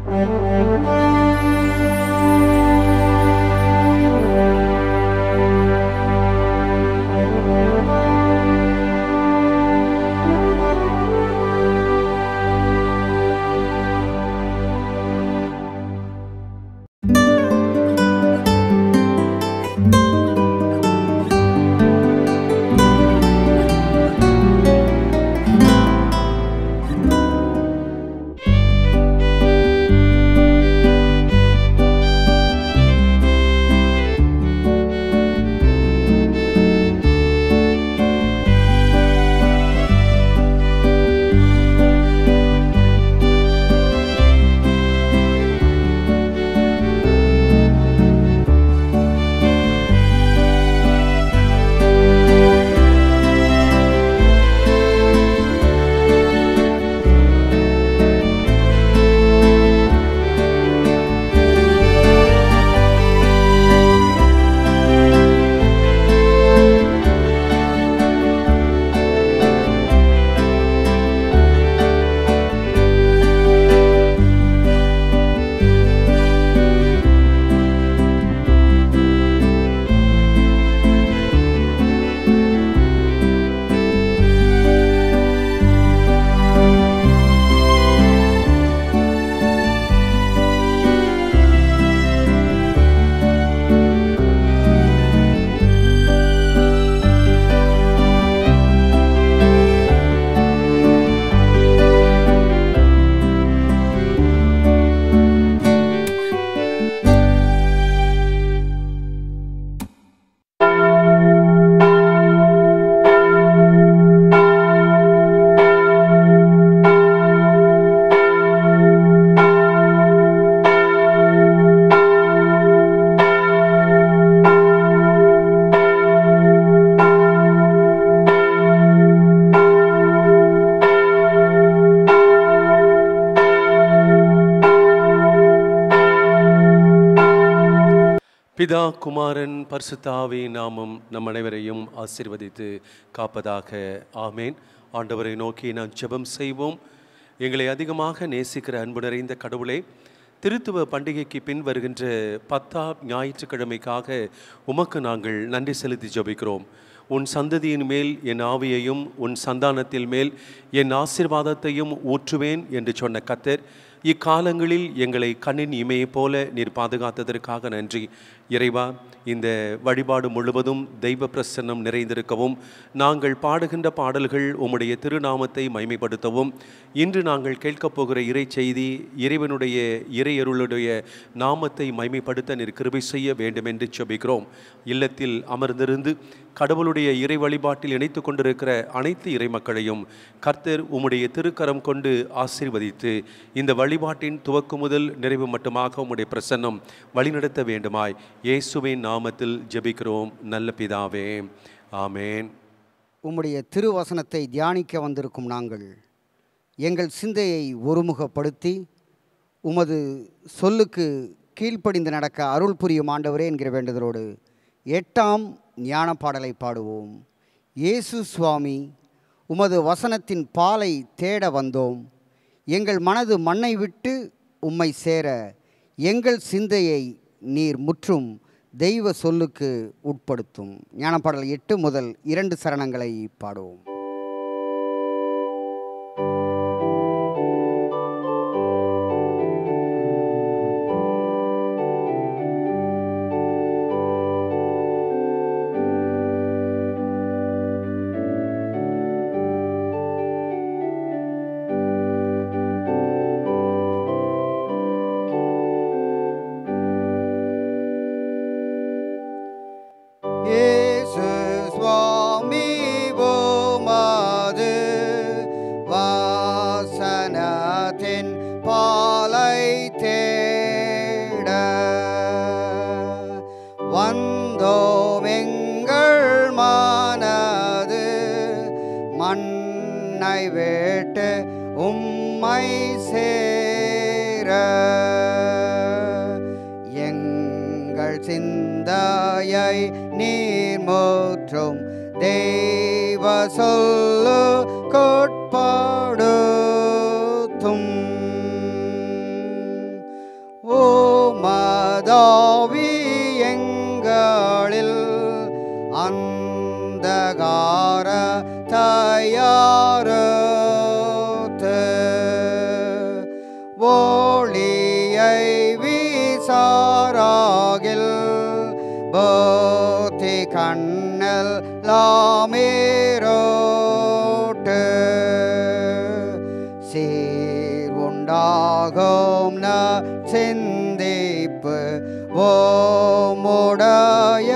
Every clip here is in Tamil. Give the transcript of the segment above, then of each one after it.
பிதா குமாரன் பரிசுத்தாவி நாமம் நம் அனைவரையும் ஆசீர்வதித்து காப்பதாக ஆமேன் ஆண்டவரை நோக்கி நாம் ஜெபம் செய்வோம் எங்களை அதிகமாக நேசிக்கிற அன்பு நிறைந்த கடவுளே திருத்துவ பண்டிகைக்கு பின் வருகின்ற பத்தாம் ஞாயிற்றுக்கிழமைக்காக உமக்கு நாங்கள் நன்றி செலுத்தி ஜெபிக்கிறோம் உன் சந்ததியின் மேல் என் ஆவியையும் உன் சந்தானத்தில் மேல் என் ஆசீர்வாதத்தையும் ஊற்றுவேன் என்று சொன்ன கத்தர் இக்காலங்களில் எங்களை கண்ணின் இமையைப் போல நீர் பாதுகாத்ததற்காக நன்றி இறைவா இந்த வழிபாடு முழுவதும் தெய்வ பிரசன்னம் நிறைந்திருக்கவும் நாங்கள் பாடுகின்ற பாடல்கள் உம்முடைய திருநாமத்தை மைமைப்படுத்தவும் இன்று நாங்கள் கேட்கப் போகிற இறை செய்தி இறைவனுடைய இறையருளுடைய நாமத்தை மைமைப்படுத்த நீர் கிருபை செய்ய வேண்டும் என்று செபிக்கிறோம் இல்லத்தில் அமர்ந்திருந்து கடவுளுடைய இறை வழிபாட்டில் இணைத்து கொண்டிருக்கிற அனைத்து இறை மக்களையும் கர்த்தர் உம்முடைய திருக்கரம் கொண்டு ஆசீர்வதித்து இந்த வழிபாட்டின் துவக்கு முதல் நிறைவு மட்டுமாக உம்முடைய பிரசன்னம் வழிநடத்த வேண்டுமாய் இயேசுவின் நாமத்தில் ஜெபிக்கிறோம் நல்ல பிதாவே ஆமேன் உம்முடைய திருவசனத்தை தியானிக்க வந்திருக்கும் நாங்கள் எங்கள் சிந்தையை ஒருமுகப்படுத்தி உமது சொல்லுக்கு கீழ்ப்படிந்து நடக்க அருள் புரியும் ஆண்டவரே என்கிற வேண்டுதலோடு எட்டாம் ஞான பாடலை பாடுவோம் இயேசு சுவாமி உமது வசனத்தின் பாலை தேட வந்தோம் எங்கள் மனது மண்ணை விட்டு உம்மை சேர எங்கள் சிந்தையை நீர் முற்றும் தெய்வ சொல்லுக்கு உட்படுத்தும் ஞானப்பாடல் எட்டு முதல் இரண்டு சரணங்களை பாடுவோம் இயேசு சுவாமி உமது வாசனத்தின் பாலை தேட வந்தோம் எங்கள் மனது மண்ணை விட்டு உம்மை சேர எங்கள் சிந்தையை நீர் முற்றும் தெய்வ சொல்லு கொட்பாடுத்தும் எல்லாமேரோட்டு சீர் உண்டாகும் ந சிந்திப்பு ஓமுடைய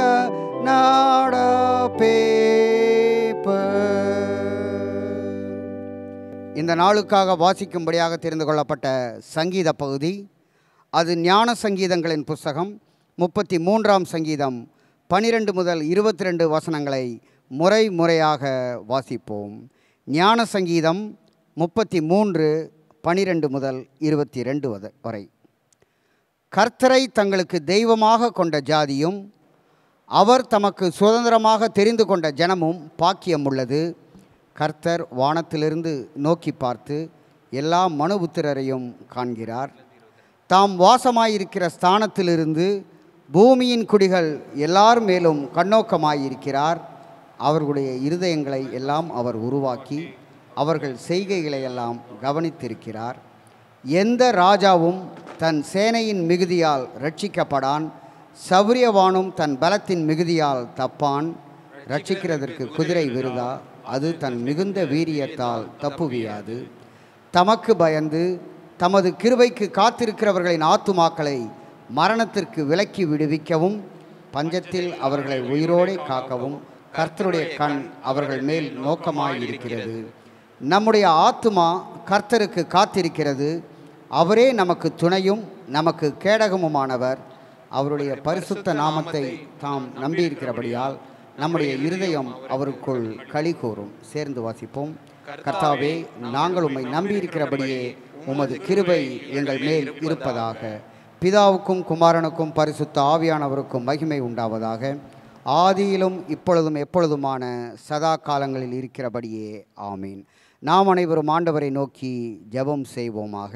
நாடப்பேப்பு இந்த நாளுக்காக வாசிக்கும்படியாக தெரிந்து கொள்ளப்பட்ட சங்கீத பகுதி அது ஞான சங்கீதங்களின் புஸ்தகம் முப்பத்தி மூன்றாம் சங்கீதம் பனிரெண்டு முதல் இருபத்தி ரெண்டு வசனங்களை முறை முறையாக வாசிப்போம் ஞான சங்கீதம் முப்பத்தி மூன்று பனிரெண்டு முதல் இருபத்தி ரெண்டு வத- வரை கர்த்தரை தங்களுக்கு தெய்வமாக கொண்ட ஜாதியும் அவர் தமக்கு சுதந்திரமாக தெரிந்து கொண்ட ஜனமும் பாக்கியம் உள்ளது கர்த்தர் வானத்திலிருந்து நோக்கி பார்த்து எல்லா மனுபுத்திரரையும் காண்கிறார் தாம் வாசமாயிருக்கிற ஸ்தானத்திலிருந்து பூமியின் குடிகள் எல்லார் மேலும் கண்ணோக்கமாயிருக்கிறார் அவர்களுடைய இருதயங்களை எல்லாம் அவர் உருவாக்கி அவர்கள் செய்கைகளை எல்லாம் கவனித்திருக்கிறார் எந்த ராஜாவும் தன் சேனையின் மிகுதியால் ரட்சிக்கப்படான் சௌரியவானும் தன் பலத்தின் மிகுதியால் தப்பான் ரட்சிக்கிறதற்கு குதிரை விருதா அது தன் மிகுந்த வீரியத்தால் தப்புவியாது தமக்கு பயந்து தமது கிருபைக்கு காத்திருக்கிறவர்களின் ஆத்துமாக்களை மரணத்திற்கு விலக்கி விடுவிக்கவும் பஞ்சத்தில் அவர்களை உயிரோடே காக்கவும் கர்த்தருடைய கண் அவர்கள் மேல் நோக்கமாயிருக்கிறது நம்முடைய ஆத்துமா கர்த்தருக்கு காத்திருக்கிறது அவரே நமக்கு துணையும் நமக்கு கேடகமுமானவர் அவருடைய பரிசுத்த நாமத்தை தாம் நம்பியிருக்கிறபடியால் நம்முடைய இருதயம் அவருக்குள் களி கூறும் சேர்ந்து வாசிப்போம் கர்த்தாவே நாங்கள் உம்மை நம்பியிருக்கிறபடியே உமது கிருபை எங்கள் மேல் இருப்பதாக பிதாவுக்கும் குமாரனுக்கும் பரிசுத்த ஆவியானவருக்கும் மகிமை உண்டாவதாக ஆதியிலும் இப்பொழுதும் எப்பொழுதுமான சதா காலங்களில் இருக்கிறபடியே ஆமீன் நாம் அனைவரும் ஆண்டவரை நோக்கி ஜெபம் செய்வோமாக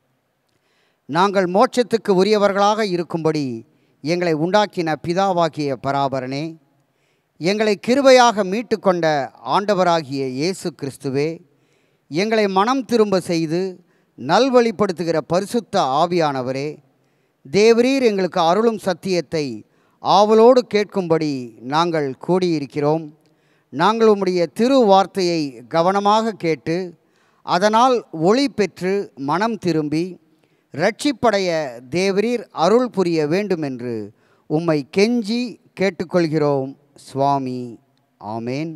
நாங்கள் மோட்சத்துக்கு உரியவர்களாக இருக்கும்படி எங்களை உண்டாக்கின பிதாவாகிய பராபரனே எங்களை கிருபையாக மீட்டுக்கொண்ட ஆண்டவராகிய இயேசு கிறிஸ்துவே எங்களை மனம் திரும்ப செய்து நல்வழிப்படுத்துகிற பரிசுத்த ஆவியானவரே தேவரீர் எங்களுக்கு அருளும் சத்தியத்தை ஆவலோடு கேட்கும்படி நாங்கள் கூடியிருக்கிறோம் நாங்கள் உம்முடைய திரு வார்த்தையை கவனமாக கேட்டு அதனால் ஒளி பெற்று மனம் திரும்பி ரட்சிப்படைய தேவரீர் அருள் புரிய வேண்டுமென்று உம்மை கெஞ்சி கேட்டுக்கொள்கிறோம் சுவாமி ஆமேன்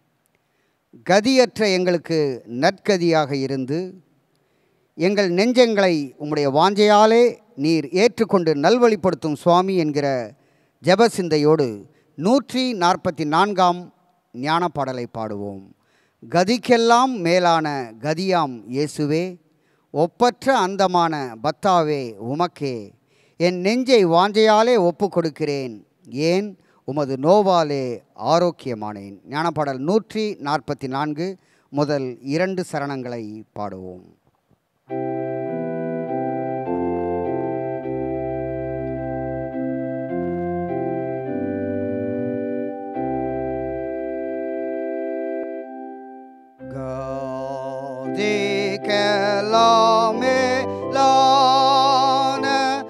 கதியற்ற எங்களுக்கு நற்கதியாக இருந்து எங்கள் நெஞ்சங்களை உம்முடைய வாஞ்சையாலே நீர் ஏற்றுக்கொண்டு நல்வழிப்படுத்தும் சுவாமி என்கிற ஜெபசிந்தையோடு நூற்றி நாற்பத்தி நான்காம் ஞான பாடலை பாடுவோம் கதிக்கெல்லாம் மேலான கதியாம் இயேசுவே ஒப்பற்ற அந்தமான பத்தாவே உமக்கே என் நெஞ்சை வாஞ்சையாலே ஒப்பு கொடுக்கிறேன் ஏன் உமது நோவாலே ஆரோக்கியமானேன் ஞானப்பாடல் நூற்றி நாற்பத்தி நான்கு முதல் இரண்டு சரணங்களை பாடுவோம் கதிக்கெல்லாமே லான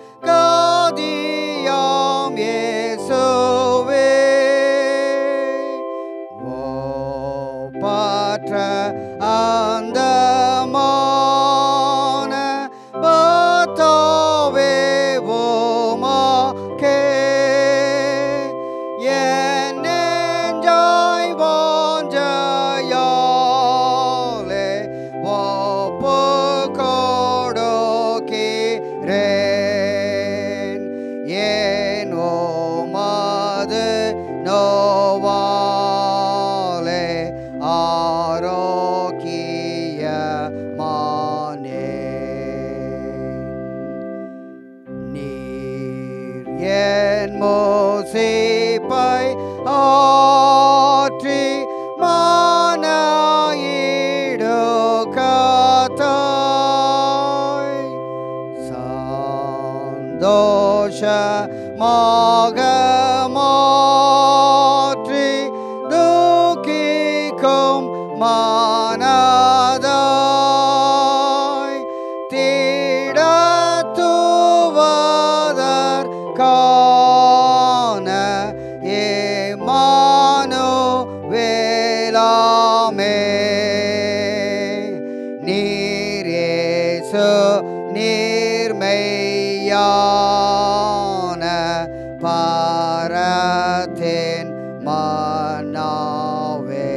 கதியாம் இயேசுவே ஓப்பற்ற அந்தமான பத்தாவே ஓமாக்கே என் நெஞ்சாய் வாஞ்சையாலே ஒப்பு கொடுக்கிறேன் ஏன் ஓமது நோவாலே ஆரோக்கியமானேன் நீர் என் மோசிப்பை ஆற்றி மானாயிடு காத்தாய் சந்தோஷமாக மாற்றி துக்கிக்கும் மானதாய் திடத்துவதற்கான ஏமானோ இயேசு நீர்மையான பாரத்தின் மன்னாவே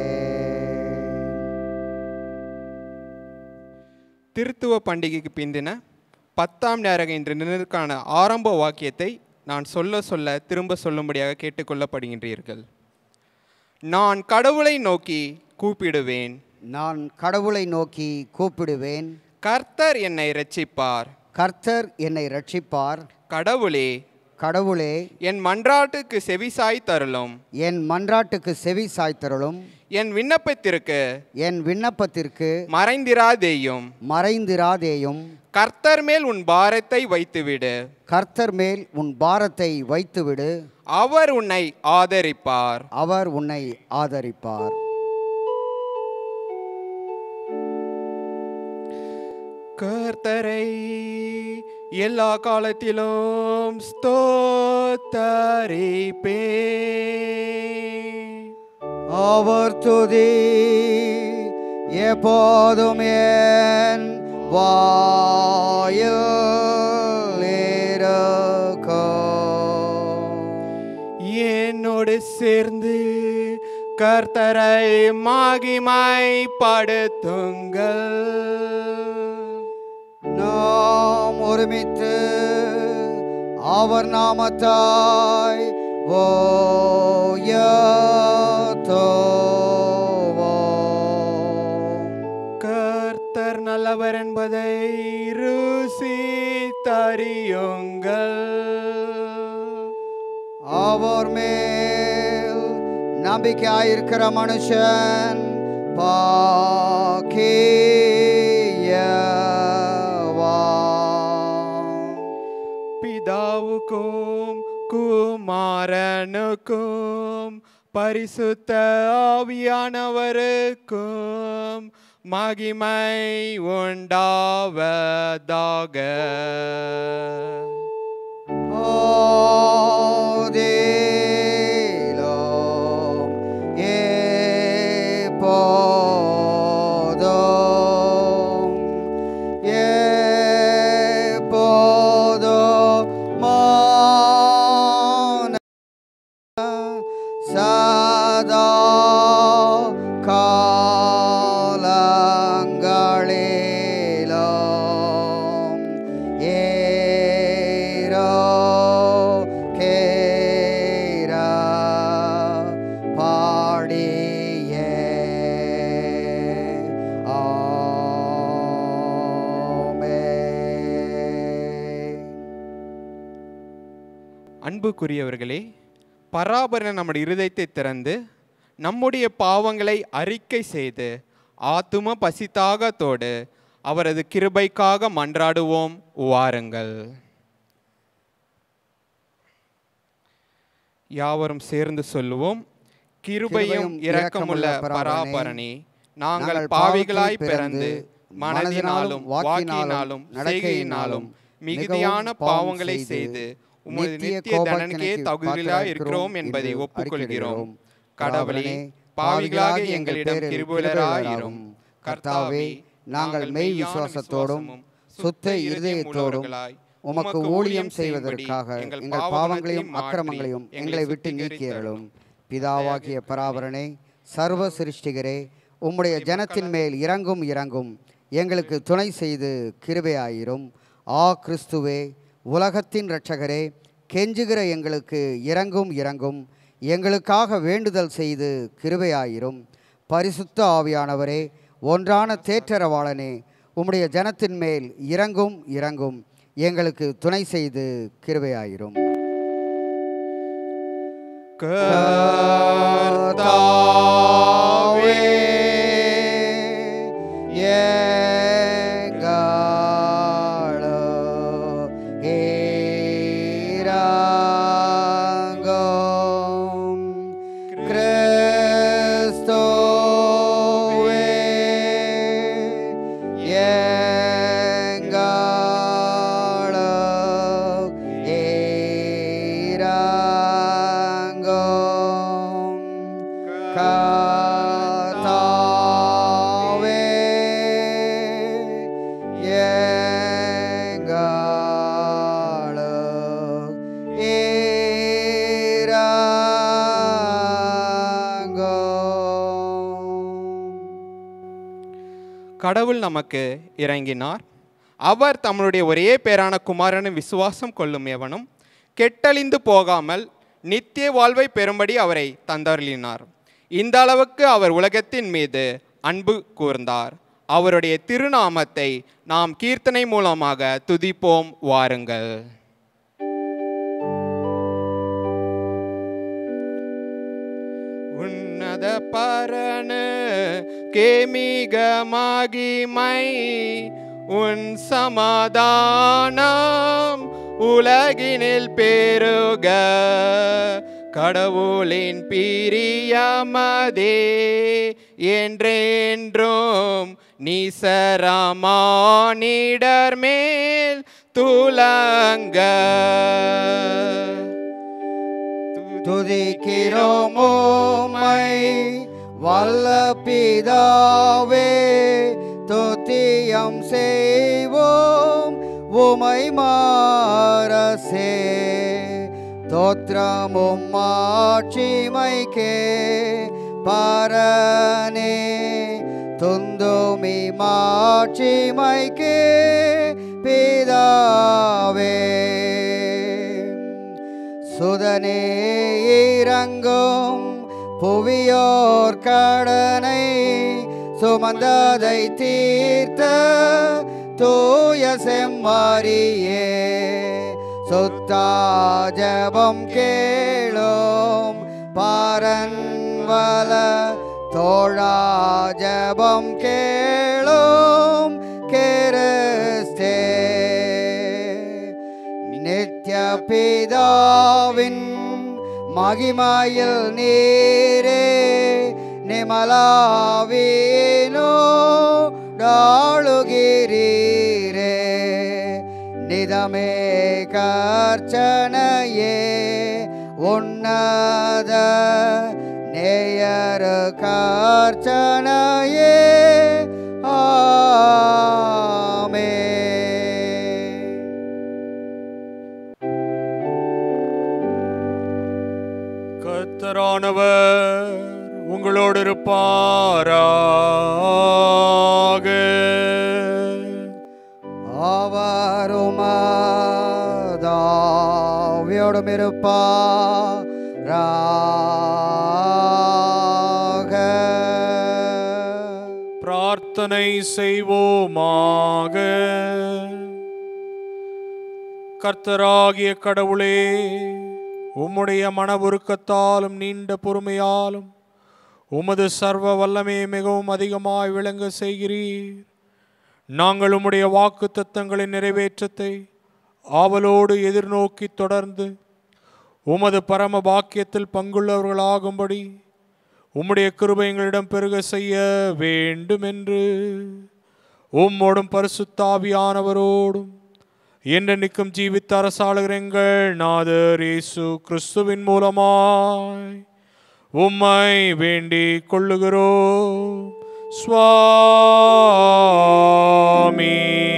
திருத்துவ பண்டிகைக்கு பிந்தின பத்தாம் நேரக என்ற நினைவுக்கான ஆரம்ப வாக்கியத்தை நான் சொல்ல சொல்ல திரும்ப சொல்லும்படியாக கேட்டுக்கொள்ளப்படுகின்றீர்கள் நான் கடவுளை நோக்கி கூப்பிடுவேன் நான் கடவுளை நோக்கி கூப்பிடுவேன் கர்த்தர் என்னை இரட்சிப்பார் கர்த்தர் என்னை ரட்சிப்பார் கடவுளே கடவுளே என் மன்றாட்டுக்கு செவிசாய் தருளும் என் மன்றாட்டுக்கு செவி சாய்த்தருளும் என் விண்ணப்பத்திற்கு என் விண்ணப்பத்திற்கு மறைந்திராதேயும் மறைந்திராதேயும் கர்த்தர் மேல் உன் பாரத்தை வைத்துவிடு கர்த்தர் மேல் உன் பாரத்தை வைத்துவிடு அவர் உன்னை ஆதரிப்பார் அவர் உன்னை ஆதரிப்பார் கர்த்தரை எல்லா காலத்திலும் ஸ்தோத்தரிப்பே அவர் துதி எப்போதும் என் வாயில் இருக்கும் என்னோடு சேர்ந்து கர்த்தரை மகிமைப்படுத்துங்கள் நாம் ஒருமித்து அவர் நாமத்தாய் ஓயத்தோவோம். கர்த்தர் நல்லவர் என்பதை ருசி தறியுங்கள் அவர் மேல் நம்பிக்கையாயிருக்கிற மனுஷன் பாக்கியவான். பிதாவுக்கும் குமாரனுக்கும் பரிசுத்த ஆவியானவருக்கும் மகிமை உண்டாவதாக ஆதியிலும் எப்போதும் எப்போதுமான சதா காலங்களிலும் ஏரோ கேரா பாடியே ஆமென். அன்புக்குரியவர்களே பராபர நம்முடைய இருதயத்தை திறந்து நம்முடைய பாவங்களை அறிக்கை செய்து ஆத்தும பசித்தாகத்தோடு அவரது கிருபைக்காக மன்றாடுவோம் வாருங்கள் யாவரும் சேர்ந்து சொல்லுவோம் கிருபையும் கிருபையும் இரக்கமுள்ள இரக்கமுள்ள பராபரணி நாங்கள் நாங்கள் பாவிகளாய் பாவத்தில் பிறந்து பிறந்து, மனதினாலும் மனதினாலும், வாக்கினாலும் வாக்கினாலும், செய்கையினாலும் நடக்கையினாலும் மிகுதியான மிகவும் பாவங்களை பாவம் செய்து செய்து, உமது நித்திய நித்திய தண்டனைக்கே கோபாக்கினைக்கு தகுதியிலாய் இருக்கிறோம் பாத்திரராய் என்பதை என்று ஒப்புக்கொள்கிறோம் அறிக்கையிடுகிறோம். கடவுளே கடவுளே, பாவிகளாக பாவிகளாகிய எங்களிடம் எங்கள் கிருபுலராயிரும் பேரில் கர்த்தாவே நாங்கள் மெய் விசுவாசத்தோடும் சுத்த இருதயத்தோடும் உமக்கு ஊழியம் செய்வதற்காக எங்கள் பாவங்களையும் அக்கிரமங்களையும் எங்களை விட்டு நீக்கியருளும் பிதாவாகிய பராபரனே சர்வ சிருஷ்டிகரே உம்முடைய ஜனத்தின் மேல் இறங்கும் இறங்கும் எங்களுக்கு துணை செய்து கிருபையாயிரும் ஆ கிறிஸ்துவே உலகத்தின் இரட்சகரே கெஞ்சுகிற எங்களுக்கு இறங்கும் இறங்கும் எங்களுக்காக வேண்டுதல் செய்து கிருபையாயிரும் பரிசுத்த ஆவியானவரே ஒன்றான தேற்றரவாளனே உம்முடைய ஜனத்தின் மேல் இறங்கும் இறங்கும் எங்களுக்கு துணை செய்து கிருபையாயிரும் கர்த்தாவே இறங்கும் கிறிஸ்துவே எங்களுக்கு இறங்கும் கர்த்தாவே கடவுள் நமக்கு இறங்கினார் அவர் தம்முடைய ஒரே பேரான குமாரனை விசுவாசம் கொள்ளும் எவனும் கெட்டழிந்து போகாமல் நித்திய வாழ்வை பெறும்படி அவரை தந்தருளினார் இந்த அளவுக்கு அவர் உலகத்தின் மீது அன்பு கூர்ந்தார் அவருடைய திருநாமத்தை நாம் கீர்த்தனை மூலமாக துதிப்போம் வாருங்கள் உன்னத பரண கேமிக மகிமை உன் சமாதானம் உலகினில் பெருக கடவுளின் பிரியமதே என்றென்றும் நீசரமானிடர் மேல் துலங்க துதிக்கிறோம் உம்மை வல்ல பிதாவே துத்தியம் செய்வோம் உமை மாரசே தோற்றமும் மாட்சிமைக்கே பரனே துந்துமி மாட்சிமைக்கே பிதாவே சுதனே இறங்கும் புவியோர் கடனை சுமந்ததை தீர்த்த தூய செம்மறியே சுத்தாஜபம் கேளோம் பாரன்வல தோழாஜபம் கேளோம் கேரஸ்தே நித்ய பிதாவின் மகிமையில் நீரே நிமலாவீனோ டாளுகிறீரே நிதமே கர்ச்சனையே உன்னத நேயரு கர்ச்சனையே ஆமே கர்த்தரானவர் உங்களோடு இருப்பாராக அவருமாதாவியோடும் இருப்பாராக பிரார்த்தனை செய்வோமாக கர்த்தராகிய கடவுளே உம்முடைய மன உருக்கத்தாலும் நீண்ட பொறுமையாலும் உமது சர்வ வல்லமையை மிகவும் அதிகமாய் விளங்க செய்கிறீர் நாங்கள் உம்முடைய வாக்கு தத்தங்களின் நிறைவேற்றத்தை ஆவலோடு எதிர்நோக்கி தொடர்ந்து உமது பரம பாக்கியத்தில் பங்குள்ளவர்களாகும்படி உம்முடைய கிருபை எங்களிடம் பெருக செய்ய வேண்டும் என்று உம்மோடும் பரிசுத்தாவியானவரோடும் என்றென்றைக்கும் ஜீவித்த அரசாளுகிற எங்கள் நாதர் இயேசு கிறிஸ்துவின் மூலமாய் உம்மை வேண்டிக் கொள்ளுகிறோம் சுவாமி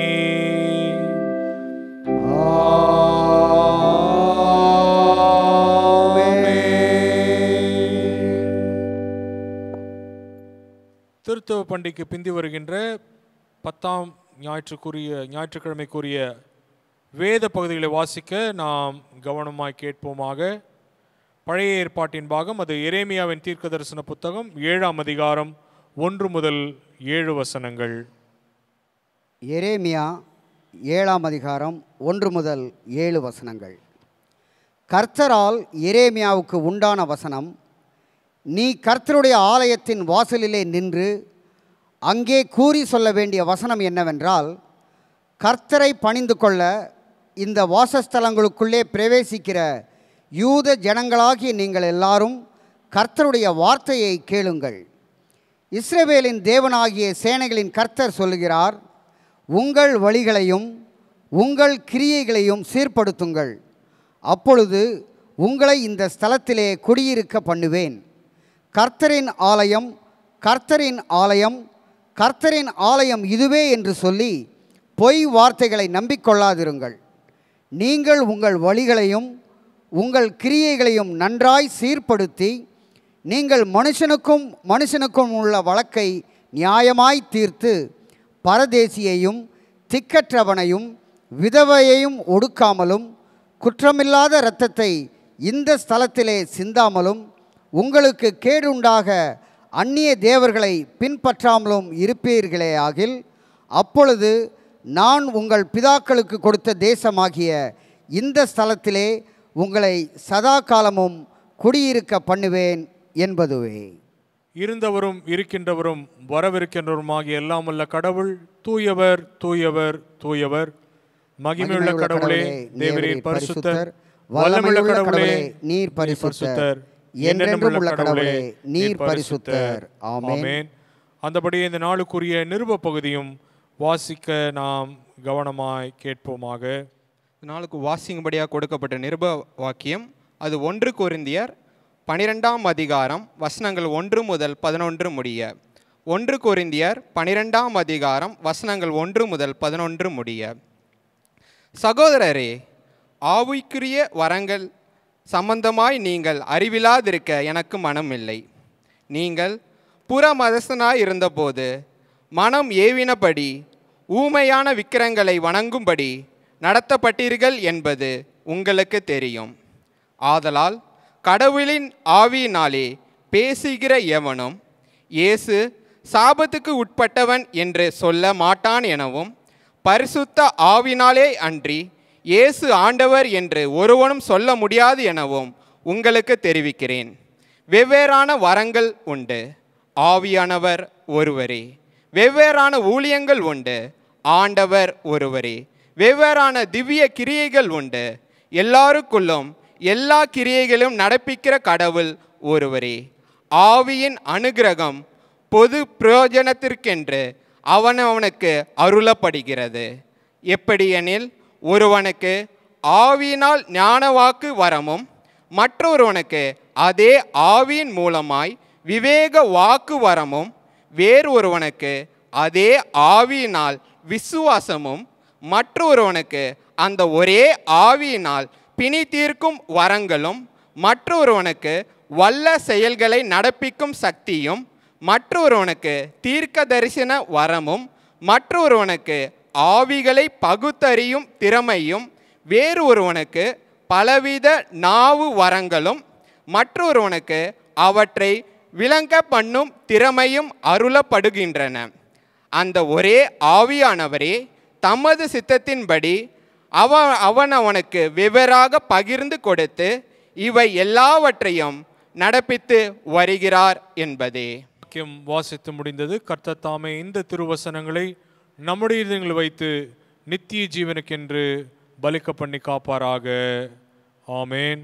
திருத்தவ பண்டிகைக்கு பிந்தி வருகின்ற பத்தாம் ஞாயிற்றுக்குரிய ஞாயிற்றுக்கிழமைக்குரிய வேத பகுதிகளை வாசிக்க நாம் கவனமாய் கேட்போமாக பழைய ஏற்பாட்டின் பாகம் அது எரேமியாவின் தீர்க்க தரிசன புத்தகம் ஏழாம் அதிகாரம் ஒன்று முதல் ஏழு வசனங்கள் எரேமியா ஏழாம் அதிகாரம் ஒன்று முதல் ஏழு வசனங்கள் கர்த்தரால் எரேமியாவுக்கு உண்டான வசனம் நீ கர்த்தருடைய ஆலயத்தின் வாசலிலே நின்று அங்கே கூறி சொல்ல வேண்டிய வசனம் என்னவென்றால் கர்த்தரை பணிந்து கொள்ள இந்த வாசஸ்தலங்களுக்குள்ளே பிரவேசிக்கிற யூத ஜனங்களாகிய நீங்கள் எல்லாரும் கர்த்தருடைய வார்த்தையை கேளுங்கள் இஸ்ரவேலின் தேவனாகிய சேனைகளின் கர்த்தர் சொல்லுகிறார் உங்கள் வழிகளையும் உங்கள் கிரியைகளையும் சீர்படுத்துங்கள் அப்பொழுது உங்களை இந்த ஸ்தலத்திலே குடியிருக்க பண்ணுவேன் கர்த்தரின் ஆலயம் கர்த்தரின் ஆலயம் கர்த்தரின் ஆலயம் இதுவே என்று சொல்லி பொய் வார்த்தைகளை நம்பிக்கொள்ளாதிருங்கள் நீங்கள் உங்கள் வழிகளையும் உங்கள் கிரியைகளையும் நன்றாய் சீர்படுத்தி நீங்கள் மனுஷனுக்கும் மனுஷனுக்கும் உள்ள வழக்கை நியாயமாய் தீர்த்து பரதேசியையும் திக்கற்றவனையும் விதவையையும் ஒடுக்காமலும் குற்றமில்லாத இரத்தத்தை இந்த ஸ்தலத்திலே சிந்தாமலும் உங்களுக்கு கேடுண்டாக அந்நிய தேவர்களை பின்பற்றாமலும் இருப்பீர்களே ஆகில் அப்பொழுது நான் உங்கள் பிதாக்களுக்கு கொடுத்த தேசமாகிய இந்த ஸ்தலத்திலே உங்களை சதா காலமும் குடியிருக்க பண்ணுவேன் என்பதுவே இருந்தவரும் இருக்கின்றவரும் வரவிருக்கின்றவருமாகிய எல்லாம் உள்ள கடவுள் தூயவர் தூயவர் தூயவர் மகிமையுள்ள கடவுளே தேவரீர் பரிசுத்தர் வல்லமுள்ள கடவுளே நீர் பரிசுத்தர் என்றென்றும் உள்ள கடவுளே நீர் பரிசுத்தர் ஆமென் ஆமென் அந்தபடியே இந்த நாளுக்குரிய நிருப பகுதியும் வாசிக்க நாம் கவனமாய் கேட்போமாக நாளுக்கு வாசிக்கும்படியாக கொடுக்கப்பட்ட நிருப வாக்கியம் அது ஒன்று கொரிந்தியர் பனிரெண்டாம் அதிகாரம் வசனங்கள் ஒன்று முதல் பதினொன்று முடிய ஒன்று கொரிந்தியர் பனிரெண்டாம் அதிகாரம் வசனங்கள் ஒன்று முதல் பதினொன்று முடிய சகோதரரே ஆவிக்குரிய வரங்கள் சம்பந்தமாய் நீங்கள் அறிவிலாதிருக்க எனக்கு மனம் இல்லை நீங்கள் புற மதஸ்தனாய் இருந்தபோது மனம் ஏவினபடி ஊமையான விக்கிரங்களை வணங்கும்படி நடத்தப்பட்டீர்கள் என்பது உங்களுக்கு தெரியும் ஆதலால் கடவுளின் ஆவியினாலே பேசுகிற எவனும் இயேசு சாபத்துக்கு உட்பட்டவன் என்று சொல்ல மாட்டான் எனவும் பரிசுத்த ஆவினாலே அன்றி இயேசு ஆண்டவர் என்று ஒருவனும் சொல்ல முடியாது எனவும் உங்களுக்கு தெரிவிக்கிறேன் வெவ்வேறான வரங்கள் உண்டு ஆவியானவர் ஒருவரே வெவ்வேறான ஊழியங்கள் உண்டு ஆண்டவர் ஒருவரே வெவ்வேறான திவ்ய கிரியைகள் உண்டு எல்லாருக்குள்ளும் எல்லா கிரியைகளும் நடப்பிக்கிற கடவுள் ஒருவரே ஆவியின் அனுக்கிரகம் பொது பிரயோஜனத்திற்கென்று அவனவனுக்கு அருளப்படுகிறது எப்படியெனில் ஒருவனுக்கு ஆவியினால் ஞானவாக்கு வரமும் மற்றொருவனுக்கு அதே ஆவியின் மூலமாய் விவேக வாக்கு வரமும் வேறு ஒருவனுக்கு அதே ஆவியினால் விசுவாசமும் மற்றொருவனுக்கு அந்த ஒரே ஆவியினால் பிணி தீர்க்கும் வரங்களும் மற்றொருவனுக்கு வல்ல செயல்களை நடப்பிக்கும் சக்தியும் மற்றொருவனுக்கு தீர்க்க தரிசன வரமும் மற்றொருவனுக்கு ஆவிகளை பகுத்தறியும் திறமையும் வேறு ஒருவனுக்கு பலவித நாவு வரங்களும் மற்றொருவனுக்கு அவற்றை விளங்க பண்ணும் திறமையும் அருளப்படுகின்றன அந்த ஒரே ஆவியானவரே தமது சித்தத்தின்படி அவ அவன் அவனுக்கு வெவ்வேறாக பகிர்ந்து கொடுத்து இவை எல்லாவற்றையும் நடப்பித்து வருகிறார் என்பதே வாக்கியம் வாசித்து முடிந்தது கர்த்தர் தாமே இந்த திருவசனங்களை நம்முடைய இதயங்களில் வைத்து நித்திய ஜீவனுக்கென்று பலிக்க பண்ணி காப்பாராக ஆமேன்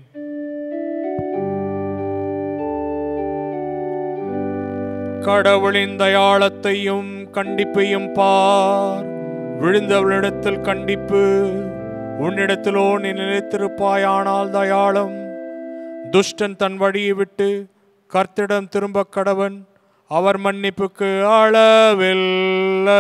கடவுளின் தயாளத்தையும் கண்டிப்பையும் பார் விழுந்தவளிடத்தில் கண்டிப்பு உன்னிடத்திலோ நீ நிலைத்திருப்பாயானால் தயாளம் துஷ்டன் தன் வழியை விட்டு கர்த்திடம் திரும்ப கடவன் அவர் மன்னிப்புக்கு அளவில்லை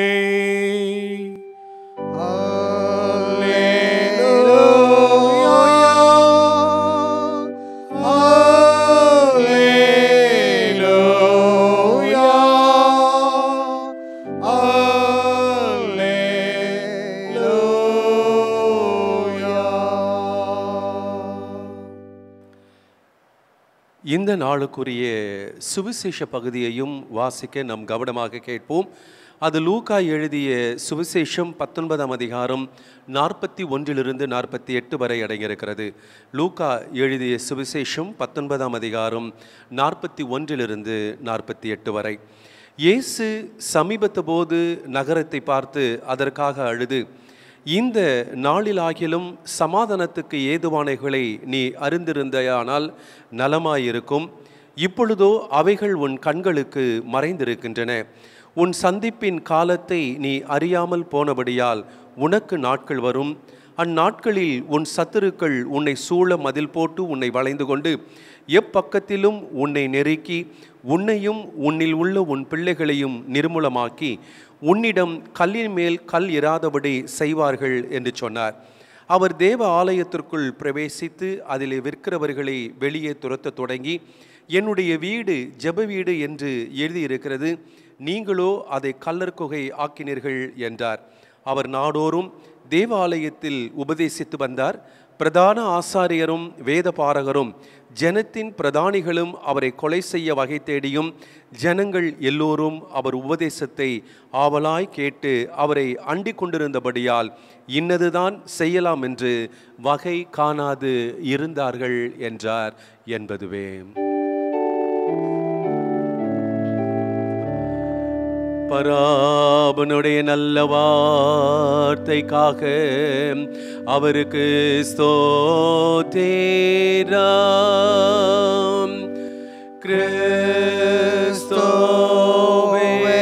இந்த நாளுக்குரிய சுவிசேஷ பகுதியையும் வாசிக்க நாம் கவனமாக கேட்போம் அது லூக்கா எழுதிய சுவிசேஷம் பத்தொன்பதாம் அதிகாரம் நாற்பத்தி ஒன்றிலிருந்து நாற்பத்தி எட்டு வரை அடங்கியிருக்கிறது லூக்கா எழுதிய சுவிசேஷம் பத்தொன்பதாம் அதிகாரம் நாற்பத்தி ஒன்றிலிருந்து நாற்பத்தி எட்டு வரை இயேசு சமீபத்த போது நகரத்தை பார்த்து அதற்காக அழுது இந்த நாளிலாகிலும் சமாதானத்துக்கு ஏதுவானைகளை நீ அறிந்திருந்தையானால் நலமாயிருக்கும் இப்பொழுதோ அவைகள் உன் கண்களுக்கு மறைந்திருக்கின்றன உன் சந்திப்பின் காலத்தை நீ அறியாமல் போனபடியால் உனக்கு நாட்கள் வரும் அந்நாட்களில் உன் சத்துருக்கள் உன்னை சூழ மதில் போட்டு உன்னை வளைந்து கொண்டு எப்பக்கத்திலும் உன்னை நெருக்கி உன்னையும் உன்னில் உள்ள உன் பிள்ளைகளையும் நிர்மூலமாக்கி உன்னிடம் கல்லின் மேல் கல் இராதபடி செய்வார்கள் என்று சொன்னார் அவர் தேவ ஆலயத்திற்குள் பிரவேசித்து அதிலே விற்கிறவர்களை வெளியே துரத்தத் தொடங்கி என்னுடைய வீடு ஜெப வீடு என்று எழுதியிருக்கிறது நீங்களோ அதை கல்லர் குகை ஆக்கினீர்கள் என்றார் அவர் நாடோறும் தேவாலயத்தில் உபதேசித்து வந்தார் பிரதான ஆசாரியரும் வேத பாரகரும் ஜனத்தின் பிரதானிகளும் அவரை கொலை செய்ய வகை தேடியும் ஜனங்கள் எல்லோரும் அவர் உபதேசத்தை ஆவலாய் கேட்டு அவரை அண்டிக் கொண்டிருந்தபடியால் இன்னதுதான் செய்யலாம் என்று வகை காணாது இருந்தார்கள் என்றார் என்பதுவே பராபனுடைய நல்ல வார்த்தைக்காக அவருக்கு ஸ்தோத்திரம் கிறிஸ்தோவே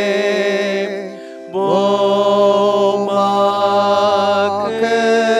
போமாக்கு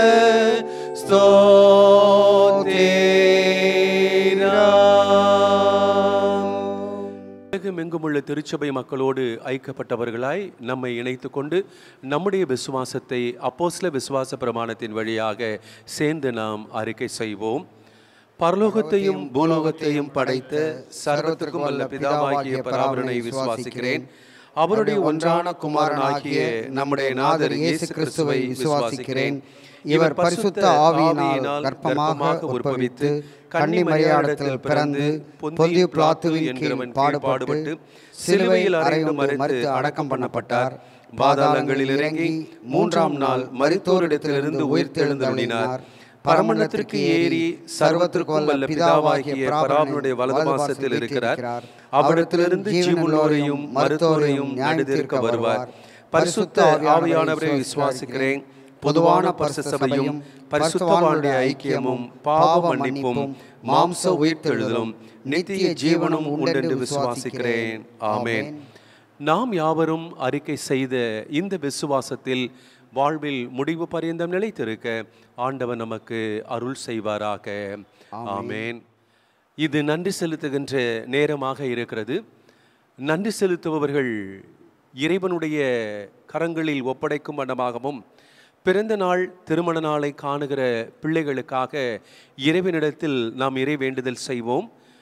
ஸ்தோத்திரம் உலகமெங்குமுள்ள திருச்சபை மக்களோடு ஐக்கப்பட்டவர்களாய் நம்மை இணைத்து கொண்டு நம்முடைய விசுவாசத்தை அப்போஸ்ல விசுவாச பிரமாணத்தின் வழியாக சேர்ந்து நாம் அறிக்கை செய்வோம் பரலோகத்தையும் பூலோகத்தையும் படைத்த சர்வத்திற்கும் வல்ல பிதாவாகிய பராபரனை விசுவாசிக்கிறேன் அவருடைய ஒன்றான குமாரனாகிய நம்முடைய நாதர் இயேசு கிறிஸ்துவை விசுவாசிக்கிறேன் இவர் பரிசுத்த ஆவியினால் கர்ப்பமாக உற்பவித்து கன்னி மரியாடத்தில் பிறந்து பொந்திய பிளாத்துவின் கீழ் பாடுபட்டு சிலுவையில் அறைந்து மறித்து அடக்கம் பண்ணப்பட்டார் பாதாளங்களில் இறங்கி மூன்றாம் நாள் மரித்தோரிடத்திலிருந்து உயிர்த்தெழுந்தருளினார் பரமண்டத்திற்கு ஏறி சர்வத்திற்கும் வல்ல பிதாவாகிய பராபனுடைய வலதுபாசத்தில் இருக்கிறார் அவரிடத்திலிருந்து ஜீவனுள்ளோரையும் மருத்துவரையும் நியாயத்தீர்க்க வருவார் பரிசுத்த ஆவியானவரை விசுவாசிக்கிறேன் பொதுவான பரிசுத்தையும் பரிசுத்தவானுடைய ஐக்கியமும் பாவ மன்னிப்பும் மாம்ச உயிர்த்தெழுதலும் நித்திய ஜீவனும் உண்டென்று விசுவாசிக்கிறேன் ஆமென் நாம் யாவரும் அறிக்கை செய்த இந்த விசுவாசத்தில் வாழ்வில் முடிவு பரியந்தம் நிலைத்திருக்க ஆண்டவர் நமக்கு அருள் செய்வாராக ஆமென் இது நன்றி செலுத்துகின்ற நேரமாக இருக்கிறது நன்றி செலுத்துபவர்கள் இறைவனுடைய கரங்களில் ஒப்படைக்கும் வண்ணமாகவும் பிறந்த நாள் திருமண நாளை காணுகிற பிள்ளைகளுக்காக இறைவனிடத்தில் நாம் இறை வேண்டுதல் செய்வோம்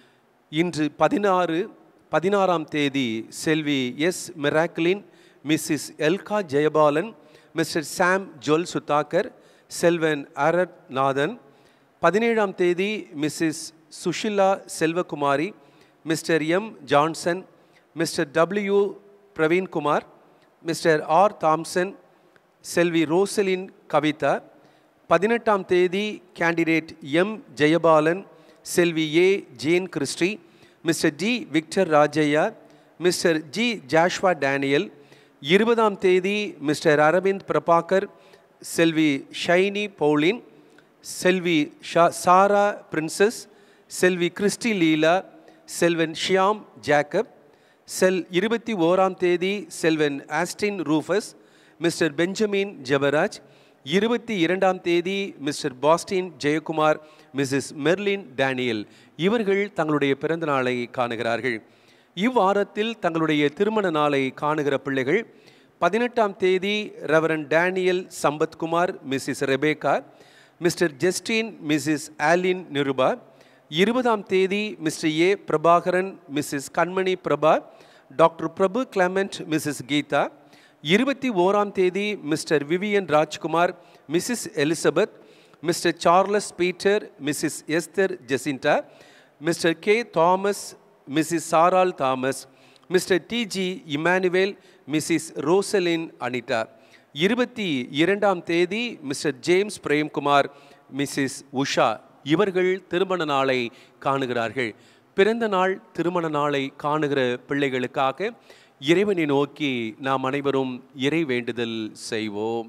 இன்று பதினாறு பதினாறாம் தேதி செல்வி S Miraclin Mrs Elga Jayabalan Mr Sam Jol Suthakar செல்வன் அரத் நாதன் பதினேழாம் தேதி Mrs Sushila Selvakumari Mr M Johnson Mr W Praveenkumar Mr R Thomson செல்வி ரோசலின் கவிதா பதினெட்டாம் தேதி கேண்டிடேட் எம் ஜெயபாலன் செல்வி A Jane Christy Mr D Victor Rajaiah Mr G Joshua Daniel இருபதாம் தேதி மிஸ்டர் அரவிந்த் பிரபாகர் செல்வி ஷைனி பவுலின் செல்வி ஷா சாரா பிரின்சஸ் செல்வி கிறிஸ்டி லீலா செல்வன் ஷியாம் ஜேக்கப் செல் இருபத்தி ஓராம் தேதி செல்வன் ஆஸ்டின் ரூஃபஸ் மிஸ்டர் பெஞ்சமின் ஜெபராஜ் இருபத்தி இரண்டாம் தேதி மிஸ்டர் பாஸ்டின் ஜெயக்குமார் மிஸ்ஸஸ் மெர்லின் டேனியல் இவர்கள் தங்களுடைய பிறந்த நாளை காணுகிறார்கள் இவ்வாரத்தில் தங்களுடைய திருமண நாளை காணுகிற பிள்ளைகள் பதினெட்டாம் தேதி Reverend Daniel Sampathkumar Mrs Rebecca Mr Justin Mrs Aline Nirupa இருபதாம் தேதி Mr A Prabhakaran Mrs Kanmani Prabha doctor Prabhu Clement Mrs Geetha இருபத்தி ஓராம் தேதி Mr Vivian Rajkumar Mrs Elizabeth Mr Charles Peter Mrs Esther Jacinta Mr K Thomas Mrs Sarah Thomas Mr T G Emmanuel Mrs Rosalin Anitha இருபத்தி இரண்டாம் தேதி மிஸ்டர் ஜேம்ஸ் பிரேம்குமார் மிஸ்ஸஸ் உஷா இவர்கள் திருமண நாளை காணுகிறார்கள் பிறந்த நாள் திருமண நாளை காணுகிற பிள்ளைகளுக்காக இறைவனை நோக்கி நாம் அனைவரும் இறை வேண்டுதல் செய்வோம்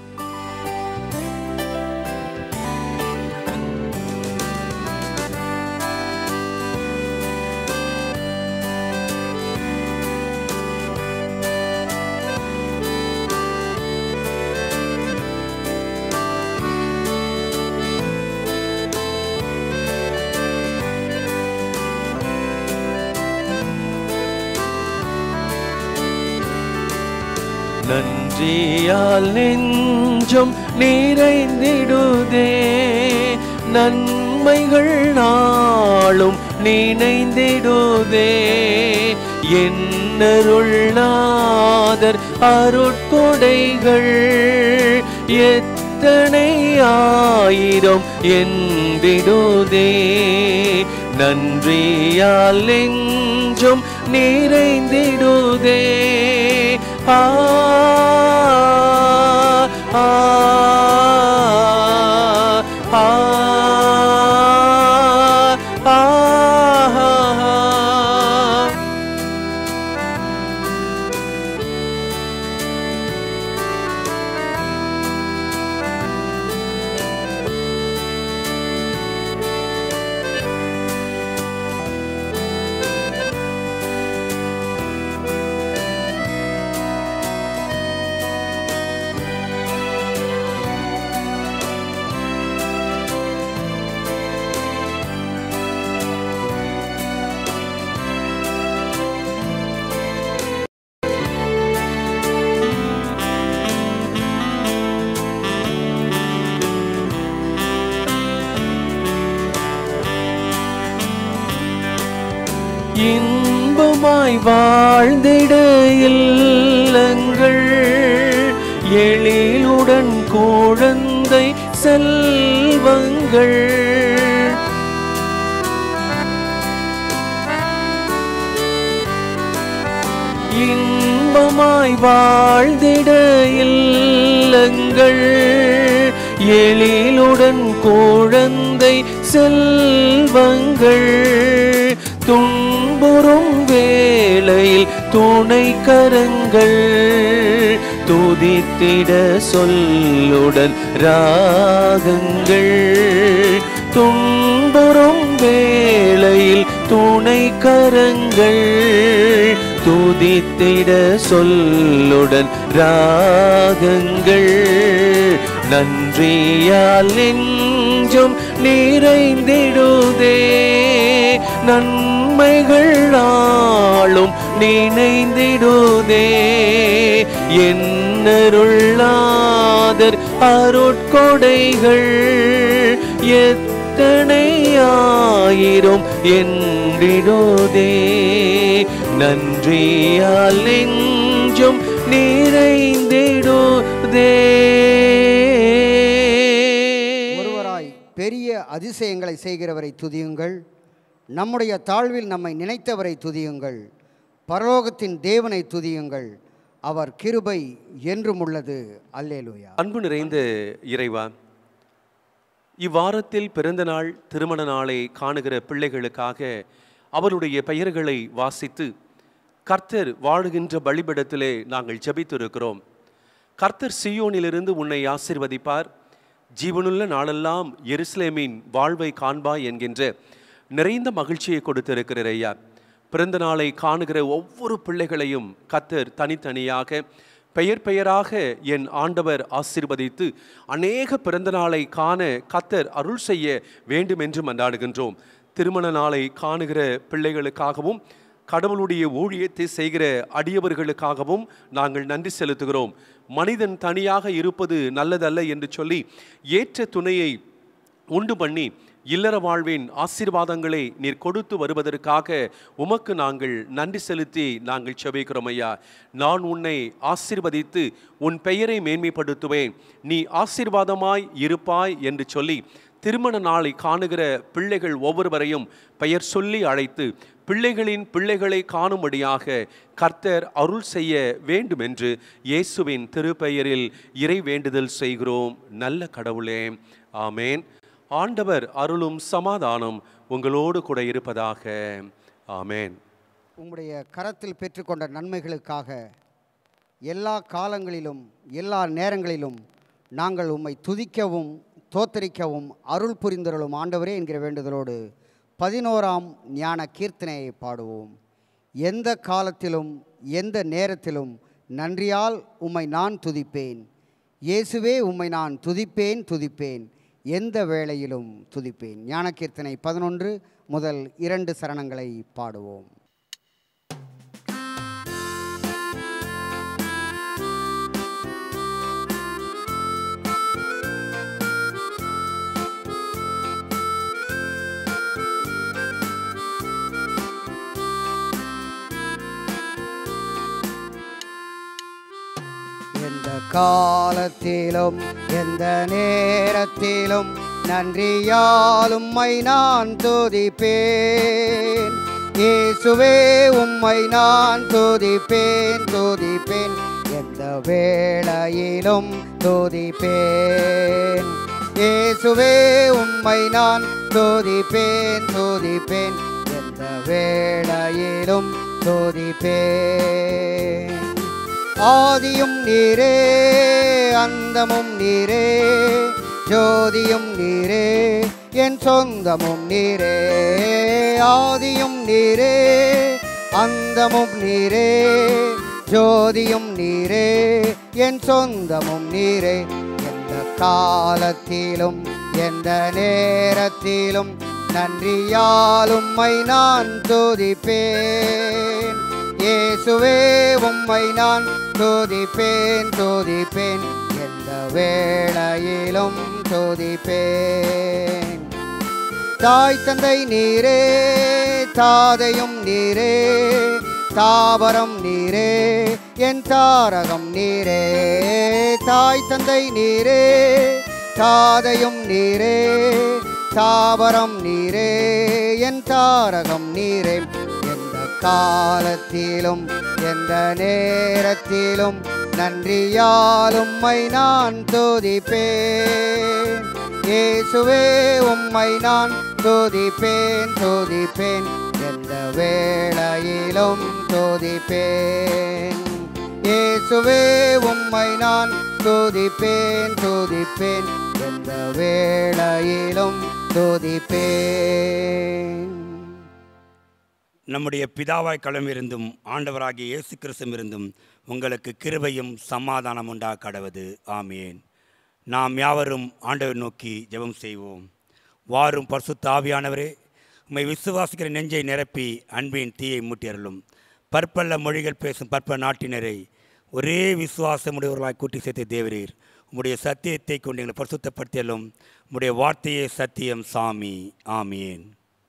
நன்றியால் நெஞ்சம் நிறைந்திடுதே நன்மைகள் நாளும் நினைந்திடுதே என்னருள்நாதர் அருட்கொடைகள் எத்தனை ஆயிரம் என்றிடுதே நன்றியால் நெஞ்சும் நிறைந்திடுதே ஆ ஆ ஆ ஆ ஆ இன்பமாய் வாழ்ந்திட இல்லங்கள் எழிலுடன் குழந்தை செல்வங்கள் இன்பமாய் வாழ்ந்திட இல்லங்கள் எழிலுடன் குழந்தை செல்வங்கள் துன்புறும் வேளையில் துணை கரங்கள் துதித்திட சொல்லுடன் ராகங்கள் துன்புறும் வேளையில் துணை கரங்கள் துதித்திட சொல்லுடன் ராகங்கள் நன்றியால் நெஞ்சும் நிறைந்திடுதே நன்மைகள் நாளும் நினைந்திடுதே என்னருள்ளாதர் அருட்கொடைகள் எத்தனை ஆயிரம் என்றிடுதே நன்றியால் நெஞ்சும் நிறைந்திடுதே ஒருவராய் பெரிய அதிசயங்களை செய்கிறவரை துதியுங்கள் நம்முடைய தாழ்வில் நம்மை நினைத்தவரை துதியுங்கள் பரலோகத்தின் தேவனை துதியுங்கள் அவர் கிருபை என்றும் உள்ளது அல்லேலூயா அன்பு நிறைந்த இறைவா இவ்வாரத்தில் பிறந்த நாள் திருமண நாளை காணுகிற பிள்ளைகளுக்காக அவருடைய பெயர்களை வாசித்து கர்த்தர் வாழுகின்ற பலிபடத்திலே நாங்கள் ஜெபித்திருக்கிறோம் கர்த்தர் சியோனிலிருந்து உன்னை ஆசிர்வதிப்பார் ஜீவனுள்ள நாளெல்லாம் எருசலேமின் வாழ்வை காண்பாய் என்கின்ற நிறைந்த மகிழ்ச்சியை கொடுத்திருக்கிறார் ஐயா பிறந்த நாளை காணுகிற ஒவ்வொரு பிள்ளைகளையும் கர்த்தர் தனித்தனியாக பெயர் பெயராக என் ஆண்டவர் ஆசீர்வதித்து அநேக பிறந்த நாளை காண கத்தர் அருள் செய்ய வேண்டும் என்று மன்றாடுகின்றோம் திருமண நாளை காணுகிற பிள்ளைகளுக்காகவும் கடவுளுடைய ஊழியத்தை செய்கிற அடியவர்களுக்காகவும் நாங்கள் நன்றி செலுத்துகிறோம் மனிதன் தனியாக இருப்பது நல்லதல்ல என்று சொல்லி ஏற்ற துணையை உண்டு பண்ணி இல்லற வாழ்வின் ஆசீர்வாதங்களை நீர் கொடுத்து வருவதற்காக உமக்கு நாங்கள் நன்றி செலுத்தி நாங்கள் செபிக்கிறோம் ஐயா நான் உன்னை ஆசீர்வதித்து உன் பெயரை மேன்மைப்படுத்துவேன் நீ ஆசீர்வாதமாய் இருப்பாய் என்று சொல்லி திருமண நாளை காணுகிற பிள்ளைகள் ஒவ்வொருவரையும் பெயர் சொல்லி அழைத்து பிள்ளைகளின் பிள்ளைகளை காணும்படியாக கர்த்தர் அருள் செய்ய வேண்டும் என்று இயேசுவின் திருப்பெயரில் இறை வேண்டுதல் செய்கிறோம் நல்ல கடவுளே ஆமேன் ஆண்டவர் அருளும் சமாதானம் உங்களோடு கூட இருப்பதாக ஆமேன் உம்முடைய கரத்தில் பெற்றுக்கொண்ட நன்மைகளுக்காக எல்லா காலங்களிலும் எல்லா நேரங்களிலும் நாங்கள் உம்மை துதிக்கவும் தோத்தரிக்கவும் அருள் புரிந்தருளும் ஆண்டவரே என்கிற வேண்டுதலோடு பதினோராம் ஞான கீர்த்தனையை பாடுவோம் எந்த காலத்திலும் எந்த நேரத்திலும் நன்றியால் உம்மை நான் துதிப்பேன் இயேசுவே உம்மை நான் துதிப்பேன் துதிப்பேன் எந்த வேளையிலும் துதிப்பேன் ஞான கீர்த்தனை பதினொன்று முதல் இரண்டு சரணங்களை பாடுவோம் காலத்திலும் எந்த நேரத்திலும் நன்றியால் உம்மை நான் துதிப்பேன் இயேசுவே உம்மை நான் துதிப்பேன் துதிப்பேன் எந்த வேளையிலும் துதிப்பேன் இயேசுவே உம்மை நான் துதிப்பேன் துதிப்பேன் எந்த வேளையிலும் துதிப்பேன் ஆதியும் நீரே அந்தமும் நீரே ஜோதியும் நீரே என் சொந்தமும் நீரே ஆதியும் நீரே அந்தமும் நீரே ஜோதியும் நீரே என் சொந்தமும் நீரே எந்த காலத்திலும் எந்த நேரத்திலும் நன்றியால் உம்மை நான் துதிப்பேன் இயேசுவே உம்மை நான் துதிப்பேன் துதிப்பேன் எந்த வேளையிலும் துதிப்பேன் தாய் தந்தை நீரே தாதையும் நீரே தாவரம் நீரே என் தாரகம் நீரே தாய் தந்தை நீரே தாதையும் நீரே தாவரம் நீரே என் தாரகம் நீரே எந்த காலத்திலும் எந்த நேரத்திலும் நன்றியால் உம்மை நான் துதிப்பேன் இயேசுவே உம்மை நான் துதிப்பேன் துதிப்பேன் எந்த வேளையிலும் துதிப்பேன் இயேசுவே உம்மை நான் துதிப்பேன் துதிப்பேன் எந்த வேளையிலும் துதிப்பேன் நம்முடைய பிதாவாய் களமிருந்தும் ஆண்டவராகிய இயேசு கிறிஸ்துவிருந்தும் உங்களுக்கு கிருபையும் சமாதானம் உண்டா கடவது ஆமேன் நாம் யாவரும் ஆண்டவர் நோக்கி ஜெபம் செய்வோம் வாரும் பரிசுத்த ஆவியானவரே உம்மை விசுவாசிக்கிற நெஞ்சை நிரப்பி அன்பின் தீயை மூட்டியருளும் பற்பல்ல மொழிகள் பேசும் பற்ப நாட்டினரை ஒரே விசுவாசமுடையவர்களாய் கூட்டி சேர்த்த தேவரீர் உம்முடைய சத்தியத்தை கொண்டு எங்களை பரிசுத்தப்படுத்தியலும் உம்முடைய வார்த்தையே சத்தியம் சாமி ஆமீன்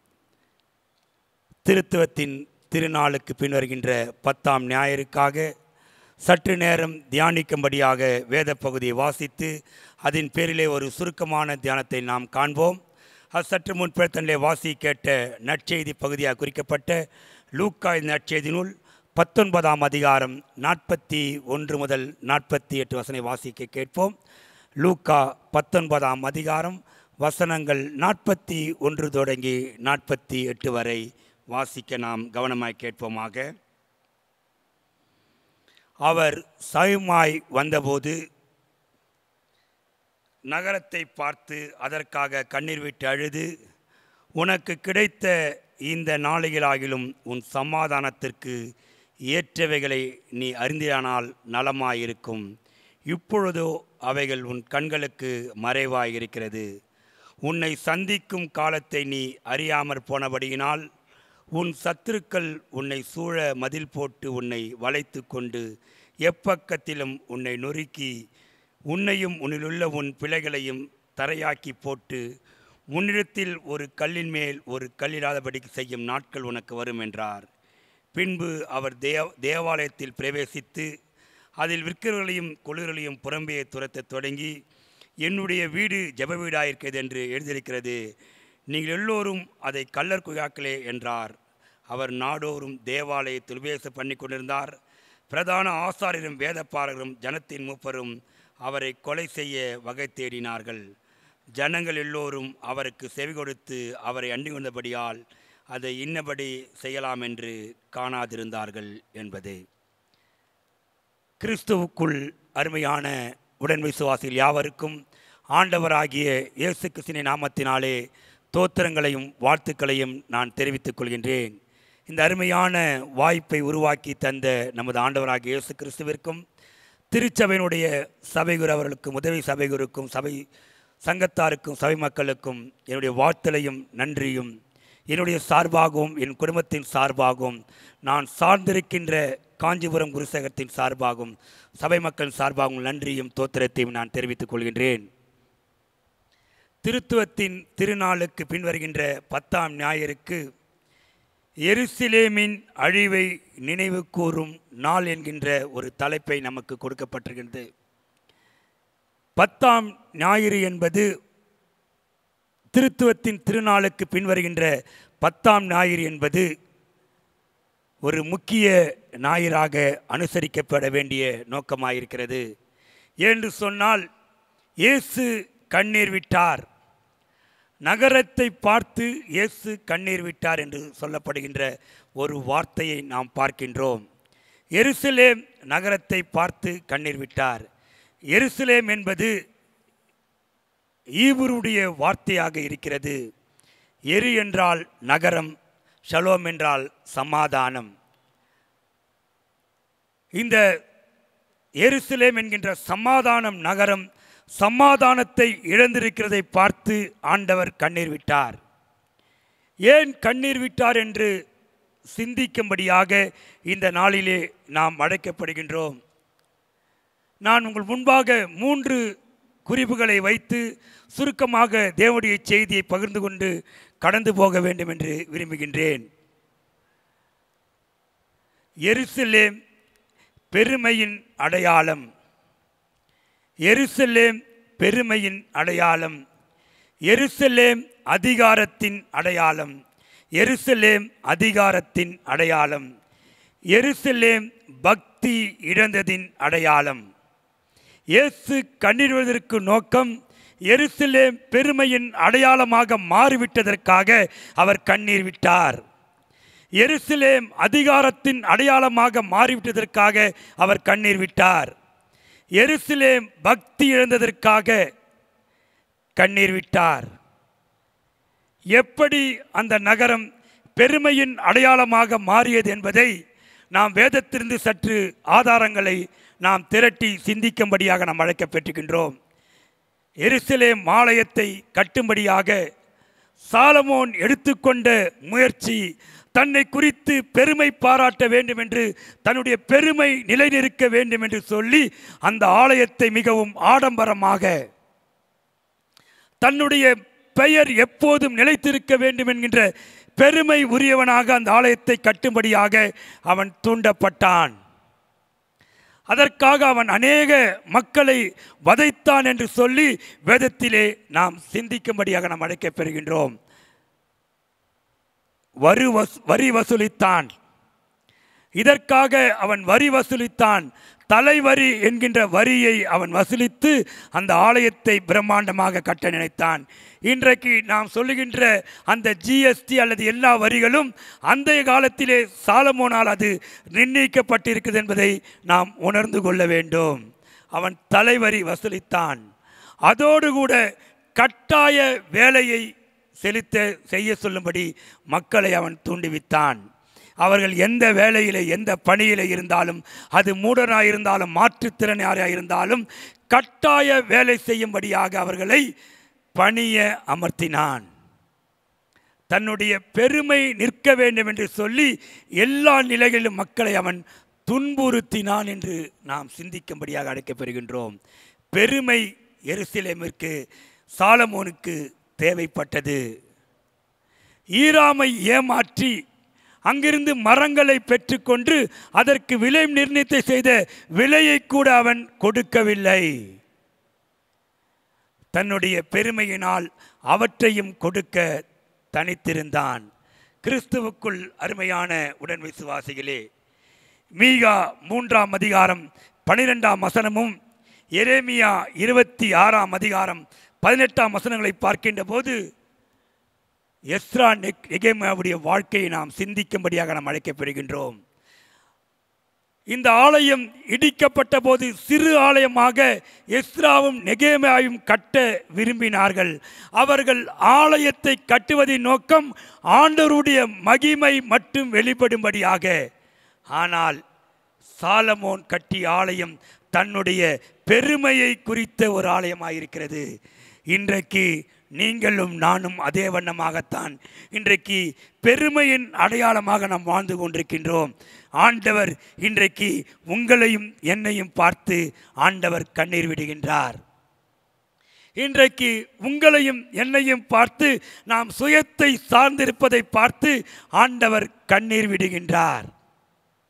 திருத்துவத்தின் திருநாளுக்கு பின் வருகின்ற பத்தாம் ஞாயிறுக்காக சற்று நேரம் தியானிக்கும்படியாக வேத பகுதியை வாசித்து அதன் பேரிலே ஒரு சுருக்கமான தியானத்தை நாம் காண்போம் அது சற்று முன்பேத்தனிலே வாசி கேட்ட நற்செய்தி பகுதியாக குறிக்கப்பட்ட லூக்காய் நற்செய்தி நூல் பத்தொன்பதாம் அதிகாரம் நாற்பத்தி ஒன்று முதல் நாற்பத்தி எட்டு வசனை வாசிக்க கேட்போம் லூக்கா பத்தொன்பதாம் அதிகாரம் வசனங்கள் நாற்பத்தி ஒன்று தொடங்கி நாற்பத்தி எட்டு வரை வாசிக்க நாம் கவனமாய் கேட்போமாக அவர் சயமாய் வந்தபோது நகரத்தை பார்த்து அதற்காக கண்ணீர் விட்டு அழுது உனக்கு கிடைத்த இந்த நாளையிலாகிலும் உன் சமாதானத்திற்கு ஏற்றவைகளை நீ அறிந்தியானால் நலமாயிருக்கும் இப்பொழுதோ அவைகள் உன் கண்களுக்கு மறைவாயிருக்கிறது உன்னை சந்திக்கும் காலத்தை நீ அறியாமற் போனபடியினால் உன் சத்துருக்கள் உன்னை சூழ மதில் போட்டு உன்னை வளைத்து கொண்டு எப்பக்கத்திலும் உன்னை நொறுக்கி உன்னையும் உன்னிலுள்ள உன் பிள்ளைகளையும் தரையாக்கி போட்டு உன்னிடத்தில் ஒரு கல்லின் மேல் ஒரு கல்லிடாதபடிக்கு செய்யும் நாட்கள் உனக்கு வரும் என்றார் பின்பு அவர் தேவ தேவாலயத்தில் பிரவேசித்து அதில் விற்கிறவர்களையும் கொள்ளுகளையும் புறம்பே துரத்தத் தொடங்கி என்னுடைய வீடு ஜெப வீடாயிருக்கிறது என்று எழுதியிருக்கிறது நீங்கள் எல்லோரும் அதை கள்ளர் குயாக்களே என்றார் அவர் நாடோறும் தேவாலயத்தில் உபதேசம் பண்ணி கொண்டிருந்தார் பிரதான ஆசாரியரும் வேதப்பாரகரும் ஜனத்தின் மூப்பரும் அவரை கொலை செய்ய வகை தேடினார்கள் ஜனங்கள் எல்லோரும் அவருக்கு செவி கொடுத்து அவரை அண்டி கொண்டபடியால் அதை இன்னபடி செய்யலாம் என்று காணாதிருந்தார்கள் என்பது கிறிஸ்துவுக்குள் அருமையான உடன் விசுவாசிகள் யாவருக்கும் ஆண்டவராகிய இயேசு கிறிஸ்தினின் நாமத்தினாலே தோத்திரங்களையும் வாழ்த்துக்களையும் நான் தெரிவித்துக் கொள்கின்றேன் இந்த அருமையான வாய்ப்பை உருவாக்கி தந்த நமது ஆண்டவராகிய இயேசு கிறிஸ்துவிற்கும் திருச்சபையினுடைய சபைகுரு அவர்களுக்கும் உதவி சபைகுருக்கும் சபை சங்கத்தாருக்கும் சபை மக்களுக்கும் என்னுடைய வாழ்த்தலையும் நன்றியும் என்னுடைய சார்பாகவும் என் குடும்பத்தின் சார்பாகவும் நான் சார்ந்திருக்கின்ற காஞ்சிபுரம் குருசகத்தின் சார்பாகவும் சபை மக்கள் சார்பாகவும் நன்றியும் தோத்திரத்தையும் நான் தெரிவித்துக் கொள்கின்றேன் திருத்துவத்தின் திருநாளுக்கு பின்வருகின்ற பத்தாம் ஞாயிற்கு எருசலேமின் அழிவை நினைவு கூறும் நாள் என்கின்ற ஒரு தலைப்பை நமக்கு கொடுக்கப்பட்டிருக்கின்றது பத்தாம் ஞாயிறு என்பது திருத்துவத்தின் திருநாளுக்கு பின்வருகின்ற பத்தாம் ஞாயிறு என்பது ஒரு முக்கிய ஞாயிறாக அனுசரிக்கப்பட வேண்டிய நோக்கமாயிருக்கிறது என்று சொன்னால் இயேசு கண்ணீர் விட்டார் நகரத்தை பார்த்து இயேசு கண்ணீர் விட்டார் என்று சொல்லப்படுகின்ற ஒரு வார்த்தையை நாம் பார்க்கின்றோம் எருசலேம் நகரத்தை பார்த்து கண்ணீர் விட்டார் எருசலேம் என்பது ஈபுருடைய வார்த்தையாக இருக்கிறது எரு என்றால் நகரம் ஷலோம் என்றால் சமாதானம் இந்த எருசலேம் என்கின்ற சமாதானம் நகரம் சமாதானத்தை இழந்திருக்கிறதை பார்த்து ஆண்டவர் கண்ணீர் விட்டார் ஏன் கண்ணீர் விட்டார் என்று சிந்திக்கும்படியாக இந்த நாளிலே நாம் அழைக்கப்படுகின்றோம் நான் உங்கள் முன்பாக மூன்று குறிப்புகளை வைத்து சுருக்கமாக தேவனுடைய செய்தியை பகிர்ந்து கொண்டு கடந்து போக வேண்டும் என்று விரும்புகின்றேன் எருசலேம் பெருமையின் அடையாளம் எருசலேம் பெருமையின் அடையாளம் எருசலேம் அதிகாரத்தின் அடையாளம் எருசலேம் அதிகாரத்தின் அடையாளம் எருசலேம் பக்தி இழந்ததின் அடையாளம் இயேசு கண்ணீர்வதற்கு நோக்கம் எருசலேம் பெருமையின் அடையாளமாக மாறிவிட்டதற்காக அவர் கண்ணீர் விட்டார் எருசலேம் அதிகாரத்தின் அடையாளமாக மாறிவிட்டதற்காக அவர் கண்ணீர் விட்டார் எருசலேம் பக்தி இழந்ததற்காக கண்ணீர் விட்டார் எப்படி அந்த நகரம் பெருமையின் அடையாளமாக மாறியது என்பதை நாம் வேதத்திலிருந்து சற்று ஆதாரங்களை நாம் திரட்டி சிந்திக்கும்படியாக நாம் அழைக்கப்பட்டிருக்கின்றோம் எருசலேம் ஆலயத்தை கட்டும்படியாக சாலமோன் எடுத்துக்கொண்ட முயற்சி தன்னை குறித்து பெருமை பாராட்ட வேண்டும் என்று தன்னுடைய பெருமை நிலைநிற்க வேண்டும் என்று சொல்லி அந்த ஆலயத்தை மிகவும் ஆடம்பரமாக தன்னுடைய பெயர் எப்போதும் நிலைத்திருக்க வேண்டும் என்கின்ற பெருமை உரியவனாக அந்த ஆலயத்தை கட்டும்படியாக அவன் தூண்டப்பட்டான் அதற்காக அவன் அநேக மக்களை வதைத்தான் என்று சொல்லி வேதத்திலே நாம் சிந்திக்கும்படியாக நாம் அழைக்கப் பெறுகின்றோம் வரு வசூ வரி வசூலித்தான் இதற்காக அவன் வரி வசூலித்தான் தலைவரி என்கின்ற வரியை அவன் வசூலித்து அந்த ஆலயத்தை பிரம்மாண்டமாக கட்ட நினைத்தான் இன்றைக்கு நாம் சொல்லுகின்ற அந்த ஜிஎஸ்டி அல்லது எல்லா வரிகளும் அந்த காலத்திலே சாலமோனால் அது நிர்ணயிக்கப்பட்டிருக்குது என்பதை நாம் உணர்ந்து கொள்ள வேண்டும் அவன் தலைவரி வசூலித்தான் அதோடு கூட கட்டாய வேலையை செலுத்த செய்ய சொல்லும்படி மக்களை அவன் தூண்டிவித்தான் அவர்கள் எந்த வேலையில் எந்த பணியில் இருந்தாலும் அது மூடனாக இருந்தாலும் மாற்றுத்திறனாக இருந்தாலும் கட்டாய வேலை செய்யும்படியாக அவர்களை பணிய அமர்த்தினான் தன்னுடைய பெருமை நிற்க வேண்டும் என்று சொல்லி எல்லா நிலைகளிலும் மக்களை அவன் துன்புறுத்தினான் என்று நாம் சிந்திக்கும்படியாக அழைக்கப்பெறுகின்றோம் பெருமை எருசலேமிற்கு சாலமோனுக்கு தேவைப்பட்டது ஈராமை ஏமாற்றி அங்கிருந்து மரங்களை பெற்றுக்கொண்டு அதற்கு விலை நிர்ணயத்தை செய்த விலையை கூட அவன் கொடுக்கவில்லை தன்னுடைய பெருமையினால் அவற்றையும் கொடுக்க தனித்திருந்தான் கிறிஸ்துவுக்குள் அருமையான உடன் விசுவாசிகளே மீகா மூன்றாம் அதிகாரம் பனிரெண்டாம் வசனமும் எரேமியா இருபத்தி ஆறாம் அதிகாரம் பதினெட்டாம் வசனங்களை பார்க்கின்ற போது எஸ்ரா நெக் எகேமியாவுடைய வாழ்க்கையை நாம் சிந்திக்கும்படியாக நாம் அழைக்கப்படுகின்றோம் இந்த ஆலயம் இடிக்கப்பட்ட போது சிறு ஆலயமாக எஸ்ராவும் நெகேமியாவும் கட்ட விரும்பினார்கள் அவர்கள் ஆலயத்தை கட்டுவதின் நோக்கம் ஆண்டவருடைய மகிமை மட்டும் வெளிப்படும்படியாக ஆனால் சாலமோன் கட்டிய ஆலயம் தன்னுடைய பெருமையை குறித்த ஒரு ஆலயமாயிருக்கிறது இன்றைக்கு நீங்களும் நானும் அதே வண்ணமாகத்தான் இன்றைக்கு பெருமையின் அடையாளமாக நாம் வாழ்ந்து கொண்டிருக்கின்றோம் ஆண்டவர் இன்றைக்கு உங்களையும் என்னையும் பார்த்து ஆண்டவர் கண்ணீர் விடுகின்றார் இன்றைக்கு உங்களையும் என்னையும் பார்த்து நாம் சுயத்தை சார்ந்திருப்பதை பார்த்து ஆண்டவர் கண்ணீர் விடுகின்றார்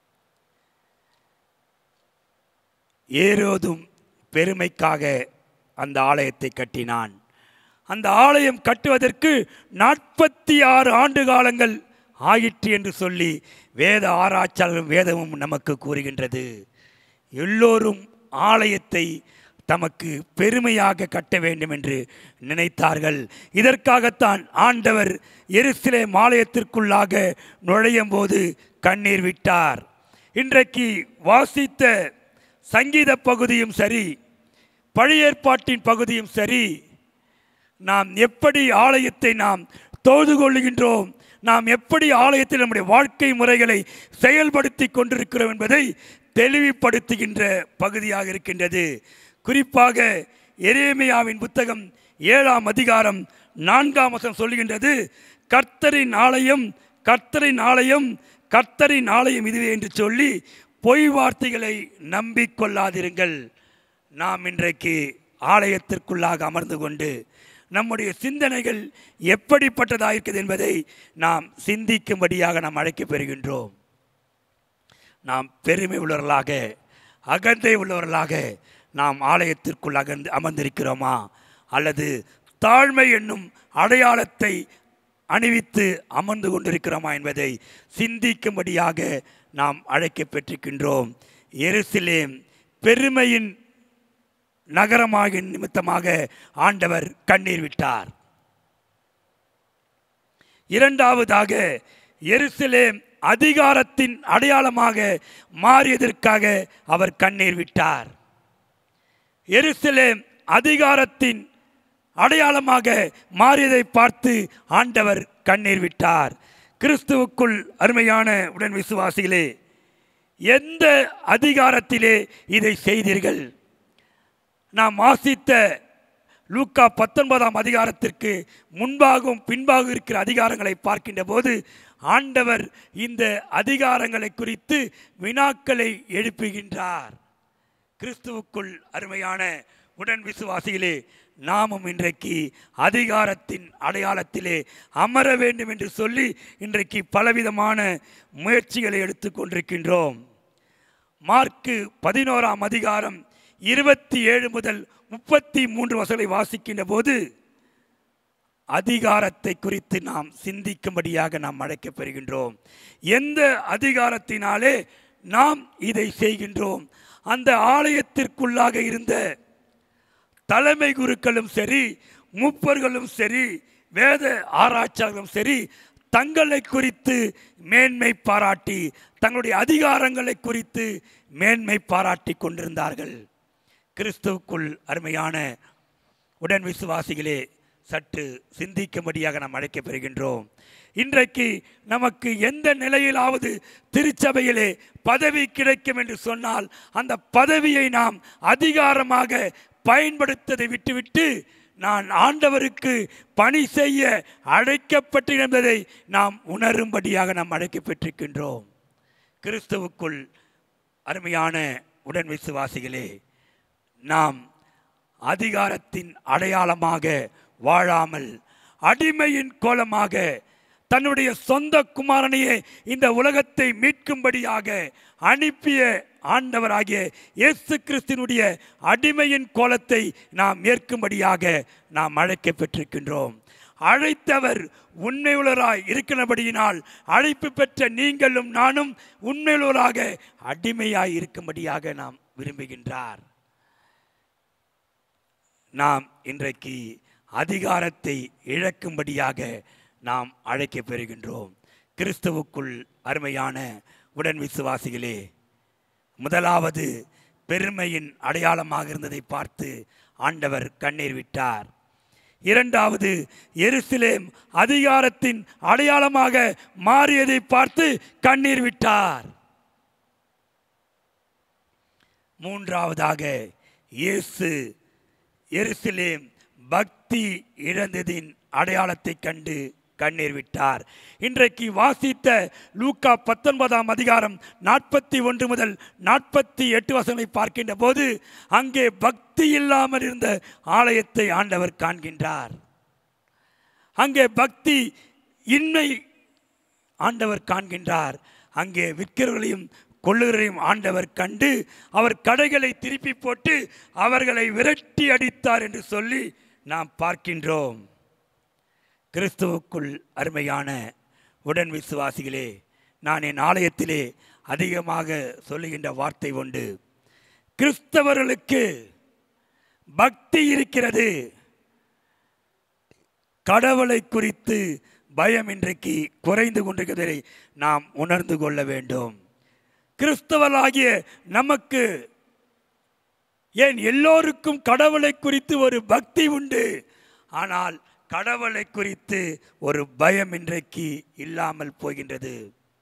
ஏரோதும் பெருமைக்காக அந்த ஆலயத்தை கட்டினான் அந்த ஆலயம் கட்டுவதற்கு நாற்பத்தி ஆறு ஆண்டு காலங்கள் ஆயிற்று என்று சொல்லி வேத ஆராய்ச்சியாளரும் வேதமும் நமக்கு கூறுகின்றது எல்லோரும் ஆலயத்தை தமக்கு பெருமையாக கட்ட வேண்டும் என்று நினைத்தார்கள் இதற்காகத்தான் ஆண்டவர் எருசலேம் ஆலயத்திற்குள்ளாக நுழையும் போது கண்ணீர் விட்டார் இன்றைக்கு வாசித்த சங்கீத பகுதியும் சரி பழைய ஏற்பாட்டின் பகுதியும் சரி நாம் எப்படி ஆலயத்தை நாம் தொழுது கொள்ளுகின்றோம் நாம் எப்படி ஆலயத்தில் நம்முடைய வாழ்க்கை முறைகளை செயல்படுத்தி கொண்டிருக்கிறோம் என்பதை தெளிவுபடுத்துகின்ற பகுதியாக இருக்கின்றது குறிப்பாக எரேமியாவின் புத்தகம் ஏழாம் அதிகாரம் நான்காம் வசனம் சொல்லுகின்றது கர்த்தரின் ஆலயம் கர்த்தரின் ஆலயம் கர்த்தரின் ஆலயம் இதுவே என்று சொல்லி பொய் வார்த்தைகளை நம்பிக்கொள்ளாதிருங்கள் நாம் இன்றைக்கு ஆலயத்திற்குள்ளாக அமர்ந்து கொண்டு நம்முடைய சிந்தனைகள் எப்படிப்பட்டதாக இருக்குது என்பதை நாம் சிந்திக்கும்படியாக நாம் அழைக்கப் பெறுகின்றோம் நாம் பெருமை உள்ளவர்களாக அகந்தை உள்ளவர்களாக நாம் ஆலயத்திற்குள் அகர்ந்து அமர்ந்திருக்கிறோமா அல்லது தாழ்மை என்னும் அடையாளத்தை அணிவித்து அமர்ந்து கொண்டிருக்கிறோமா என்பதை சிந்திக்கும்படியாக நாம் அழைக்கப் பெற்றிருக்கின்றோம் எருசலேம் பெருமையின் நகரமாக நிமித்தமாக ஆண்டவர் கண்ணீர் விட்டார் இரண்டாவதாக எருசலேம் அதிகாரத்தின் அடையாளமாக மாறியதற்காக அவர் கண்ணீர் விட்டார் எருசலேம் அதிகாரத்தின் அடையாளமாக மாறியதை பார்த்து ஆண்டவர் கண்ணீர் விட்டார் கிறிஸ்துவுக்குள் அருமையான உடன் விசுவாசிகளே எந்த அதிகாரத்திலே இதை செய்தீர்கள் நாம் வாசித்த லூக்கா பத்தொன்பதாம் அதிகாரத்திற்கு முன்பாகவும் பின்பாகவும் இருக்கிற அதிகாரங்களை பார்க்கின்ற போது ஆண்டவர் இந்த அதிகாரங்களை குறித்து வினாக்களை எழுப்புகின்றார் கிறிஸ்துவுக்குள் அருமையான உடன் விசுவாசிகளே நாமும் இன்றைக்கு அதிகாரத்தின் அடையாளத்திலே அமர வேண்டும் என்று சொல்லி இன்றைக்கு பலவிதமான முயற்சிகளை எடுத்துக்கொண்டிருக்கின்றோம் மார்க்கு பதினோராம் அதிகாரம் இருபத்தி ஏழு முதல் முப்பத்தி மூன்று வசலை வாசிக்கின்ற போது அதிகாரத்தை குறித்து நாம் சிந்திக்கும்படியாக நாம் அழைக்கப் பெறுகின்றோம் எந்த அதிகாரத்தினாலே நாம் இதை செய்கின்றோம் அந்த ஆலயத்திற்குள்ளாக இருந்த தலைமை குருக்களும் சரி மூப்பர்களும் சரி வேத ஆராய்ச்சியாளர்களும் சரி தங்களை குறித்து மேன்மை பாராட்டி தங்களுடைய அதிகாரங்களை குறித்து மேன்மை பாராட்டி கொண்டிருந்தார்கள் கிறிஸ்துவுக்குள் அருமையான உடன் விசுவாசிகளே சற்று சிந்திக்கும்படியாக நாம் அழைக்கப் பெறுகின்றோம் இன்றைக்கு நமக்கு எந்த நிலையிலாவது திருச்சபையிலே பதவி கிடைக்கும் என்று சொன்னால் அந்த பதவியை நாம் அதிகாரமாக பயன்படுத்ததை விட்டுவிட்டு நான் ஆண்டவருக்கு பணி செய்ய அழைக்கப்பட்டு என்பதை நாம் உணரும்படியாக நாம் அழைக்கப்பட்டிருக்கின்றோம் கிறிஸ்துவுக்குள் அருமையான உடன் விசுவாசிகளே நாம் அதிகாரத்தின் அடையாளமாக வாழாமல் அடிமையின் கோலமாக தன்னுடைய சொந்த குமாரனையே இந்த உலகத்தை மீட்கும்படியாக அனுப்பிய ஆண்டவராகிய இயேசு கிறிஸ்தினுடைய அடிமையின் கோலத்தை நாம் ஏற்கும்படியாக நாம் அழைக்கப் பெற்றிருக்கின்றோம் அழைத்தவர் உண்மையுள்ளராய் இருக்கிறபடியினால் அழைப்பு பெற்ற நீங்களும் நானும் உண்மையுள்ளவராக அடிமையாய் இருக்கும்படியாக நாம் விரும்புகின்றார் நாம் இன்றைக்கு அதிகாரத்தை இழக்கும்படியாக நாம் அழைக்கப் பெறுகின்றோம் கிறிஸ்துவுக்குள் அருமையான உடன் விசுவாசிகளே முதலாவது பெருமையின் அடையாளமாக இருந்ததை பார்த்து ஆண்டவர் கண்ணீர் விட்டார் இரண்டாவது எருசலேம் அதிகாரத்தின் அடையாளமாக மாறியதை பார்த்து கண்ணீர் விட்டார் மூன்றாவதாக இயேசு எருசலேம் பக்தி இழந்ததின் அடையாளத்தை கண்டு கண்ணீர் விட்டார் இன்றைக்கு வாசித்த லூக்கா பத்தொன்பதாம் அதிகாரம் நாற்பத்தி ஒன்று முதல் நாற்பத்தி எட்டு வசனங்களை பார்க்கின்ற போது அங்கே பக்தி இல்லாமல் இருந்த ஆலயத்தை ஆண்டவர் காண்கின்றார் அங்கே பக்தி இன்மை ஆண்டவர் காண்கின்றார் அங்கே விற்கிறவர்களையும் கொள்ளுகளையும் ஆண்டவர் கண்டு அவர் கடைகளை திருப்பி போட்டு அவர்களை விரட்டி அடித்தார் என்று சொல்லி நாம் பார்க்கின்றோம் கிறிஸ்துவுக்குள் அருமையான உடன் விசுவாசிகளே நான் என் ஆலயத்திலே அதிகமாக சொல்லுகின்ற வார்த்தை உண்டு கிறிஸ்தவர்களுக்கு பக்தி இருக்கிறது கடவுளை குறித்து பயம் இன்றைக்கு குறைந்து கொண்டிருக்கிறதை நாம் உணர்ந்து கொள்ள வேண்டும் கிறிஸ்தவர்களாகிய நமக்கு ஏன் எல்லோருக்கும் கடவுளை குறித்து ஒரு பக்தி உண்டு ஆனால் கடவுளை குறித்து ஒரு பயம் இன்றைக்கு இல்லாமல் போகின்றது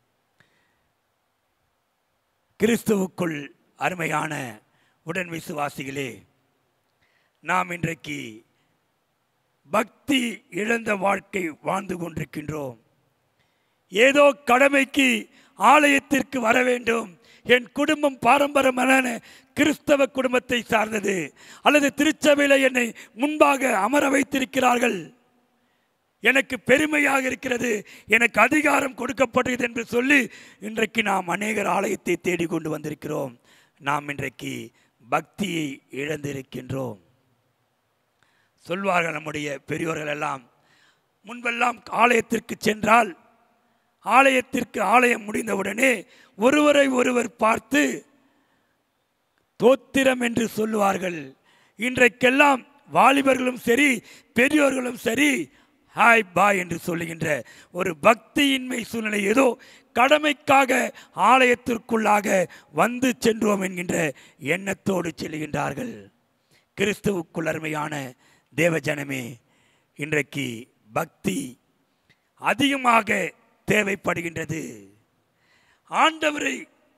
கிறிஸ்துவுக்குள் அருமையான உடன் விசுவாசிகளே நாம் இன்றைக்கு பக்தி இழந்த வாழ்க்கை வாழ்ந்து கொண்டிருக்கின்றோம் ஏதோ கடமைக்கு ஆலயத்திற்கு வர வேண்டும் என் குடும்பம் பாரம்பரியமான கிறிஸ்தவ குடும்பத்தை சார்ந்தது அல்லது திருச்சபையில் என்னை முன்பாக அமர வைத்திருக்கிறார்கள் எனக்கு பெருமையாக இருக்கிறது எனக்கு அதிகாரம் கொடுக்கப்படுகிறது என்று சொல்லி இன்றைக்கு நாம் அநேகர் ஆலயத்தை தேடி கொண்டு வந்திருக்கிறோம் நாம் இன்றைக்கு பக்தியை இழந்திருக்கின்றோம் சொல்வார்கள் நம்முடைய பெரியோர்கள் எல்லாம் முன்பெல்லாம் ஆலயத்திற்கு சென்றால் ஆலயத்திற்கு ஆலயம் முடிந்தவுடனே ஒருவரை ஒருவர் பார்த்து தோத்திரம் என்று சொல்லுவார்கள் இன்றைக்கெல்லாம் வாலிபர்களும் சரி பெரியோர்களும் சரி ஹாய் பாய் என்று சொல்லுகின்ற ஒரு பக்தியின்மை சூழ்நிலை ஏதோ கடமைக்காக ஆலயத்திற்குள்ளாக வந்து சென்றோம் என்கின்ற எண்ணத்தோடு செல்கின்றார்கள் கிறிஸ்துவுக்குள் அருமையான தேவஜனமே இன்றைக்கு பக்தி அதிகமாக தேவைப்படுகின்றது ஆண்டவரை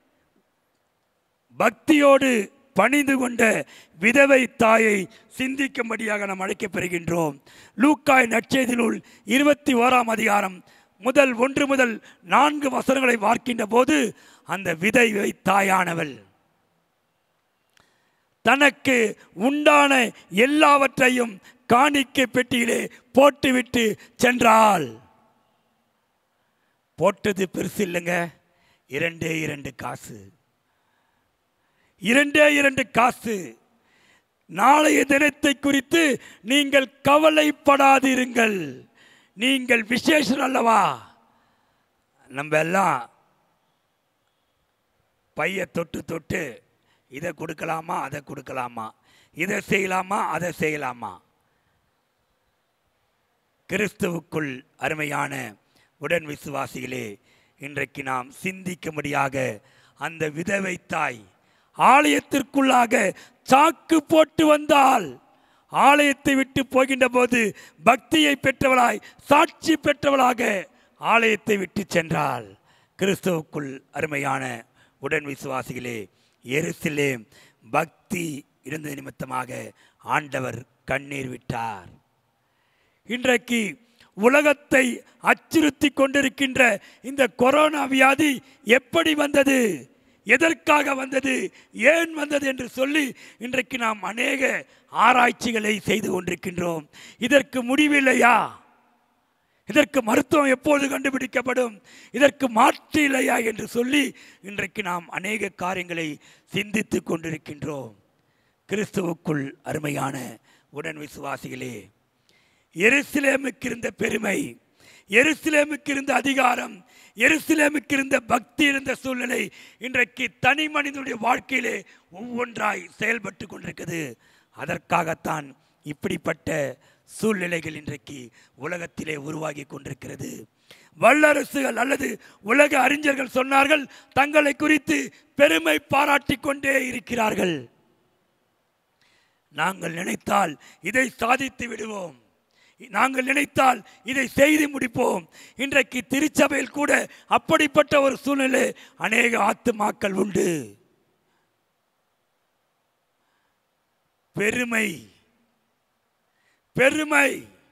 பக்தியோடு பணிந்து கொண்ட விதவை தாயை சிந்திக்கும்படியாக நாம் அழைக்கப்பெறுகின்றோம் லூக்காய் நற்செய்தினுள் இருபத்தி ஓராம் அதிகாரம் முதல் ஒன்று முதல் நான்கு வசனங்களை பார்க்கின்ற போது அந்த விதவை தாயானவள் தனக்கு உண்டான எல்லாவற்றையும் காணிக்கை பெட்டியிலே போட்டுவிட்டு சென்றாள் போட்டது பெருசு இல்லைங்க இரண்டே இரண்டு காசு இரண்டே இரண்டு காசு நாளைய தினத்தை குறித்து நீங்கள் கவலைப்படாதிருங்கள் நீங்கள் விசேஷம் அல்லவா நம்ம எல்லாம் பைய தொட்டு தொட்டு இதை கொடுக்கலாமா அதை கொடுக்கலாமா இதை செய்யலாமா அதை செய்யலாமா கிறிஸ்துவுக்குள் அருமையான உடன் விசுவாசிகளே இன்றைக்கு நாம் சிந்திக்கும்படியாக அந்த விதவை தாய் ஆலயத்திற்குள்ளாக சாக்கு போட்டு வந்தால் ஆலயத்தை விட்டு போகின்ற போது பக்தியை பெற்றவளாய் சாட்சி பெற்றவளாக ஆலயத்தை விட்டு சென்றாள் கிறிஸ்துவுக்குள் அருமையான உடன் விசுவாசிகளே எருசலேம் பக்தி இருந்த நிமித்தமாக ஆண்டவர் கண்ணீர் விட்டார் இன்றைக்கு உலகத்தை அச்சுறுத்தி கொண்டிருக்கின்ற இந்த கொரோனா வியாதி எப்படி வந்தது எதற்காக வந்தது ஏன் வந்தது என்று சொல்லி இன்றைக்கு நாம் அநேக ஆராய்ச்சிகளை செய்து கொண்டிருக்கின்றோம் இதற்கு முடிவில்லையா இதற்கு மருத்துவம் எப்போது கண்டுபிடிக்கப்படும் இதற்கு மாற்று இல்லையா என்று சொல்லி இன்றைக்கு நாம் அநேக காரியங்களை சிந்தித்து கொண்டிருக்கின்றோம் கிறிஸ்துவுக்குள் அருமையான உடன் விசுவாசிகளே எருசலேமுக்கு இருந்த பெருமை எருசலேமுக்கு இருந்த அதிகாரம் எருசலேமுக்கு இருந்த பக்தி இருந்த சூழ்நிலை இன்றைக்கு தனி மனிதனுடைய வாழ்க்கையிலே ஒவ்வொன்றாய் செயல்பட்டு கொண்டிருக்கிறது அதற்காகத்தான் இப்படிப்பட்ட சூழ்நிலைகள் இன்றைக்கு உலகத்திலே உருவாகி கொண்டிருக்கிறது வல்லரசுகள் அல்லது உலக அறிஞர்கள் சொன்னார்கள் தங்களை குறித்து பெருமை பாராட்டிக் கொண்டே இருக்கிறார்கள் நாங்கள் நினைத்தால் இதை சாதித்து விடுவோம் நாங்கள் நினைத்தால் இதை செய்து முடிப்போம் இன்றைக்கு திருச்சபையில் கூட அப்படிப்பட்ட ஒரு சூழ்நிலை அநேக ஆத்துமாக்கள் உண்டு பெருமை பெருமை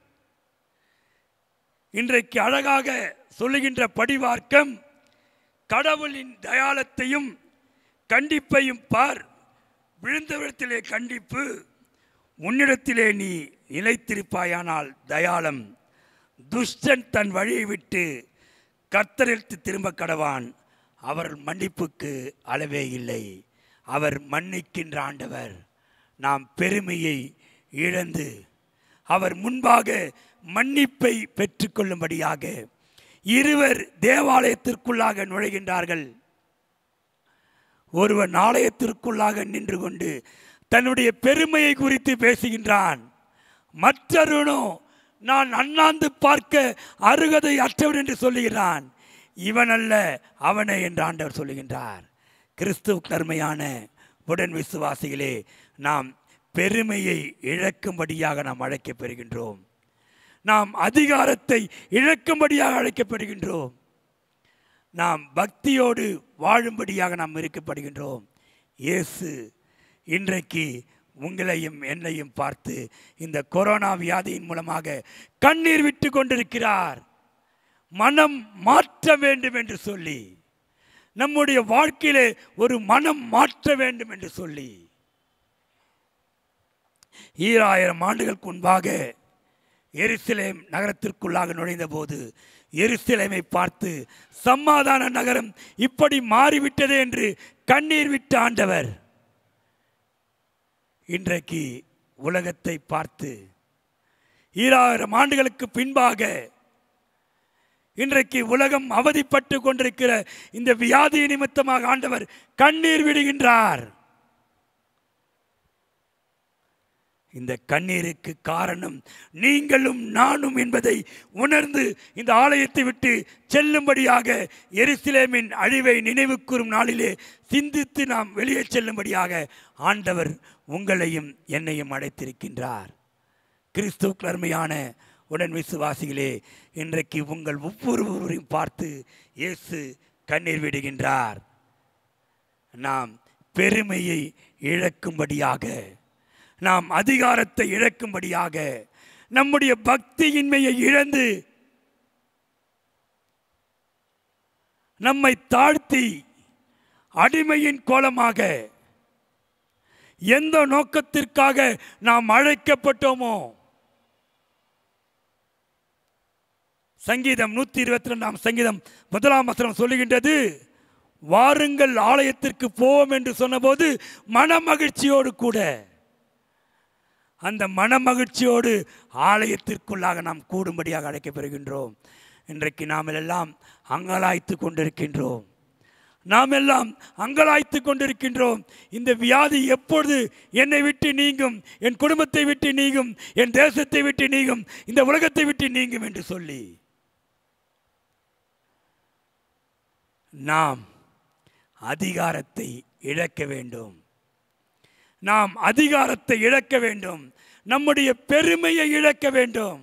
இன்றைக்கு அழகாக சொல்லுகின்ற படிவார்க்கம் கடவுளின் தயாளத்தையும் கண்டிப்பையும் பார் விழுந்தவிடத்திலே கண்டிப்பு உன்னிடத்திலே நீ நிலைத்திருப்பாயானால் தயாளம் துஷ்டன் தன் வழியை விட்டு கர்த்தரித்து திரும்ப கடவான் அவர் மன்னிப்புக்கு அளவே இல்லை அவர் மன்னிக்கின்ற ஆண்டவர் நாம் பெருமையை இழந்து அவர் முன்பாக மன்னிப்பை பெற்றுக்கொள்ளும்படியாக இருவர் தேவாலயத்திற்குள்ளாக நுழைகின்றார்கள் ஒருவன் ஆலயத்திற்குள்ளாக நின்று கொண்டு தன்னுடைய பெருமையை குறித்து பேசுகின்றான் மற்றொருவனோ நான் அண்ணாந்து பார்க்க அருகதை அற்றவன் என்று சொல்லுகிறான் இவன் அல்ல அவனே என்று ஆண்டவர் சொல்லுகின்றார் கிறிஸ்துவ கர்மையான உடன் விசுவாசிகளே நாம் பெருமையை இழக்கும்படியாக நாம் அழைக்கப்பெறுகின்றோம் நாம் அதிகாரத்தை இழக்கும்படியாக அழைக்கப்படுகின்றோம் நாம் பக்தியோடு வாழும்படியாக நாம் இருக்கப்படுகின்றோம் இயேசு இன்றைக்கு உங்களையும் என்னையும் பார்த்து இந்த கொரோனா வியாதியின் மூலமாக கண்ணீர் விட்டு கொண்டிருக்கிறார் மனம் மாற்ற வேண்டும் என்று சொல்லி நம்முடைய வாழ்க்கையிலே ஒரு மனம் மாற்ற வேண்டும் என்று சொல்லி ஈராயிரம் ஆண்டுகளுக்கு முன்பாக எருசலேம் நகரத்திற்குள்ளாக நுழைந்த போது எருசலேமை பார்த்து சமாதான நகரம் இப்படி மாறிவிட்டது என்று கண்ணீர் விட்ட ஆண்டவர் இன்றைக்கு உலகத்தை பார்த்து ஈராயிரம் ஆண்டுகளுக்கு பின்பாக இன்றைக்கு உலகம் அவதிப்பட்டு கொண்டிருக்கிற இந்த வியாதி நிமித்தமாக ஆண்டவர் கண்ணீர் விடுகின்றார் இந்த கண்ணீருக்கு காரணம் நீங்களும் நானும் என்பதை உணர்ந்து இந்த ஆலயத்தை விட்டு செல்லும்படியாக எருசலேமின் அழிவை நினைவு கூறும் நாளிலே சிந்தித்து நாம் வெளியே செல்லும்படியாக ஆண்டவர் உங்களையும் என்னையும் அழைத்திருக்கின்றார் கிறிஸ்துவுக்கு அருமையான உடன் விசுவாசிகளே இன்றைக்கு உங்கள் ஒவ்வொருவரையும் பார்த்து இயேசு கண்ணீர் விடுகின்றார் நாம் பெருமையை இழக்கும்படியாக நாம் அதிகாரத்தை இழக்கும்படியாக நம்முடைய பக்தியின்மையை இழந்து நம்மை தாழ்த்தி அடிமையின் கோலமாக எந்த நோக்கத்திற்காக நாம் அழைக்கப்பட்டோமோ சங்கீதம் நூத்தி இருபத்தி ரெண்டாம் சங்கீதம் முதலாம் வசனம் சொல்லுகின்றது வாருங்கள் ஆலயத்திற்கு போவோம் என்று சொன்னபோது மன மகிழ்ச்சியோடு கூட அந்த மன மகிழ்ச்சியோடு ஆலயத்திற்குள்ளாக நாம் கூடும்படியாக அழைக்கப்பெறுகின்றோம் இன்றைக்கு நாம் எல்லாம் அங்கலாய்த்து கொண்டிருக்கின்றோம் நாம் எல்லாம் அங்கலாய்த்து கொண்டிருக்கின்றோம் இந்த வியாதி எப்பொழுது என்னை விட்டு நீங்கும் என் குடும்பத்தை விட்டு நீங்கும் என் தேசத்தை விட்டு நீங்கும் இந்த உலகத்தை விட்டு நீங்கும் என்று சொல்லி நாம் அதிகாரத்தை இழக்க வேண்டும் நாம் அதிகாரத்தை இழக்க வேண்டும் நம்முடைய பெருமையை இழக்க வேண்டும்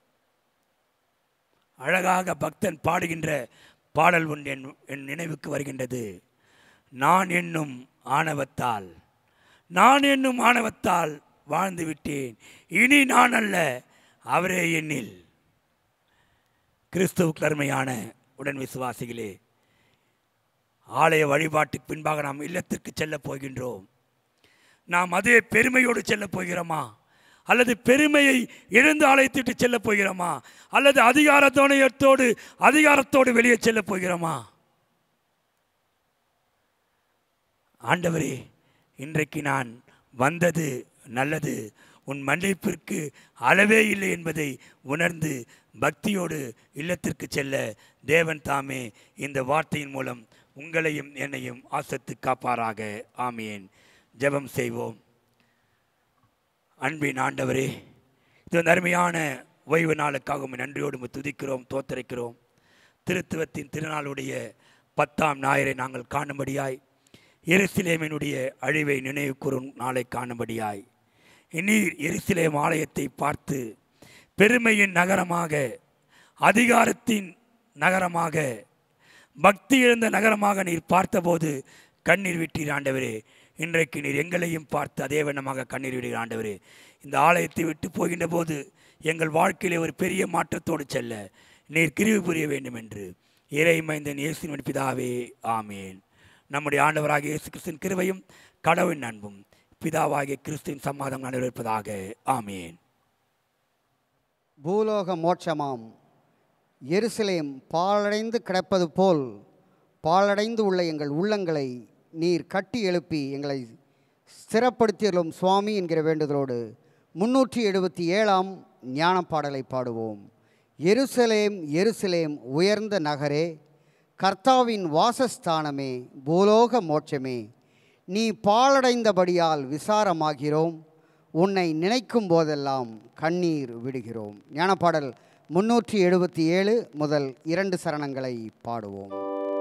அழகாக பக்தன் பாடுகின்ற பாடல் ஒன்று என் என் நினைவுக்கு வருகின்றது நான் என்னும் ஆணவத்தால் நான் என்னும் ஆணவத்தால் வாழ்ந்து விட்டேன் இனி நான் அல்ல அவரே என்னில் கிறிஸ்துவுக்கு அருமையான உடன் விசுவாசிகளே ஆலய வழிபாட்டுக்கு பின்பாக நாம் இல்லத்திற்கு செல்லப் போகின்றோம் நாம் அதே பெருமையோடு செல்லப் போகிறோமா அல்லது பெருமையை இழந்து ஆலயத்திட்டு செல்லப் போகிறோமா அல்லது அதிகாரத்தோடு அதிகாரத்தோடு வெளியே செல்லப் போகிறோமா ஆண்டவரே இன்றைக்கு நான் வந்தது நல்லது உன் மன்னிப்பிற்கு அளவே இல்லை என்பதை உணர்ந்து பக்தியோடு இல்லத்திற்கு செல்ல தேவன் தாமே இந்த வார்த்தையின் மூலம் உங்களையும் என்னையும் ஆசத்து காப்பாராக ஆமேன் ஜெபம் செய்வோம் அன்பின் ஆண்டவரே இது வந்து அருமையான ஓய்வு நாளுக்காக உம்மை நன்றியோடு உம்மை துதிக்கிறோம் தோத்தரிக்கிறோம் திருத்துவத்தின் திருநாளுடைய பத்தாம் ஞாயிறை நாங்கள் காணும்படியாய் எருசலேமினுடைய அழிவை நினைவு கூறும் நாளை காணும்படியாய் நீர் எருசலேம் ஆலயத்தை பார்த்து பெருமையின் நகரமாக அதிகாரத்தின் நகரமாக பக்தி இழந்த நகரமாக நீர் பார்த்தபோது கண்ணீர் விட்டீர் ஆண்டவரே இன்றைக்கு நீர் எங்களையும் பார்த்து அதே வண்ணமாக கண்ணீர் விடுகிற ஆண்டவரே இந்த ஆலயத்தை விட்டு போகின்ற போது எங்கள் வாழ்க்கையிலே ஒரு பெரிய மாற்றத்தோடு செல்ல நீர் கிரிவு புரிய வேண்டும் என்று இறை மைந்தன் இயேசுவின் பிதாவே ஆமேன் நம்முடைய ஆண்டவராகிய இயேசு கிறிஸ்துவின் கிருபையும் கடவுளின் அன்பும் பிதாவாகிய கிறிஸ்துவின் சம்மாதம் நடைபெறுவதாக ஆமேன் பூலோக மோட்சமாம் எருசலேம் பாழடைந்து கிடப்பது போல் பாழடைந்து உள்ள எங்கள் உள்ளங்களை நீர் கட்டி எழுப்பி எங்களை ஸ்திரப்படுத்தியலும் சுவாமி என்கிற வேண்டுதலோடு முன்னூற்றி எழுபத்தி ஏழாம் ஞானப் பாடலை பாடுவோம் எருசலேம் எருசலேம் உயர்ந்த நகரே கர்த்தாவின் வாசஸ்தானமே பூலோக மோட்சமே நீ பாழடைந்தபடியால் விசாரமாகிறோம் உன்னை நினைக்கும் போதெல்லாம் கண்ணீர் விடுகிறோம் ஞானப்பாடல் முன்னூற்றி எழுபத்தி ஏழு முதல் இரண்டு சரணங்களை பாடுவோம்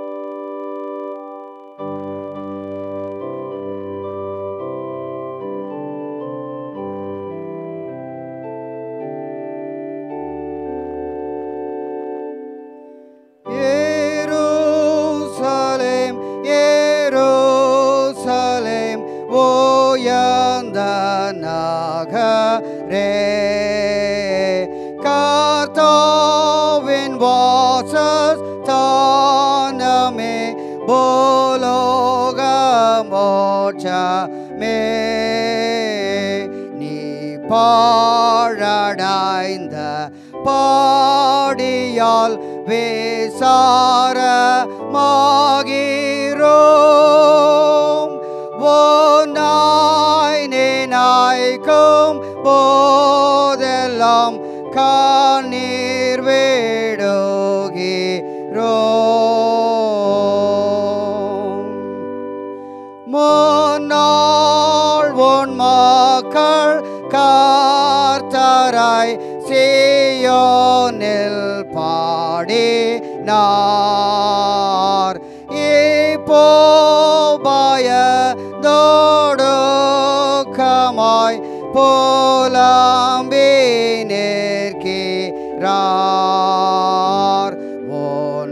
எருசலேம் எருசலேம் ஓயந்த நகரே கர்த்தாவின் வாசஸ்தானமே போலோக மோட்சமே நீ பாழடைந்த பாடியால் வேசாரமாகிறோம் ஓநாய் நினைக்கும் போதெல்லாம் கண்ணீர் வேடுகிறோம் முன்னாள் உன் மக்கள் கார்த்தராய் செய்யோனில் பாடினார் இப்போ பயந்தோடுக்கமாய் போலாம்பி நிற்கிறார் உன்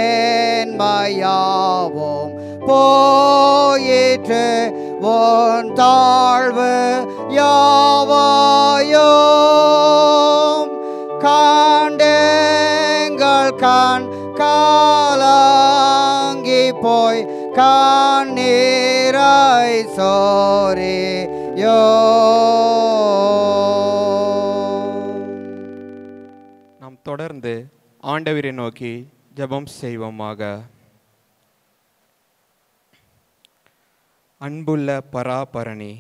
மேன்மையாவோம் போயிற்று உன் தாழ்வு யாவாயோம் காண்டெங்கள் கண் காலாங்கி போய் கண்ணீராய் சோரியோம் நாம் தொடர்ந்து ஆண்டவரை நோக்கி ஜெபம் செய்வோமாக அன்புள்ள பராபரணி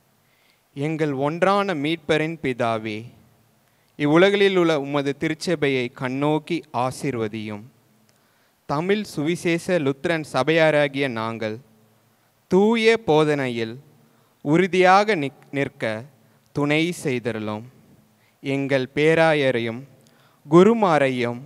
எங்கள் ஒன்றான மீட்பரின் பிதாவே இவ்வுலகில் உள்ள உமது திருச்சபையை கண்ணோக்கி ஆசீர்வதியும் தமிழ் சுவிசேஷ லுத்திரன் சபையாராகிய நாங்கள் தூய போதனையில் உறுதியாக நிக் நிற்க துணை செய்திருளோம் எங்கள் பேராயரையும் குருமாரையும்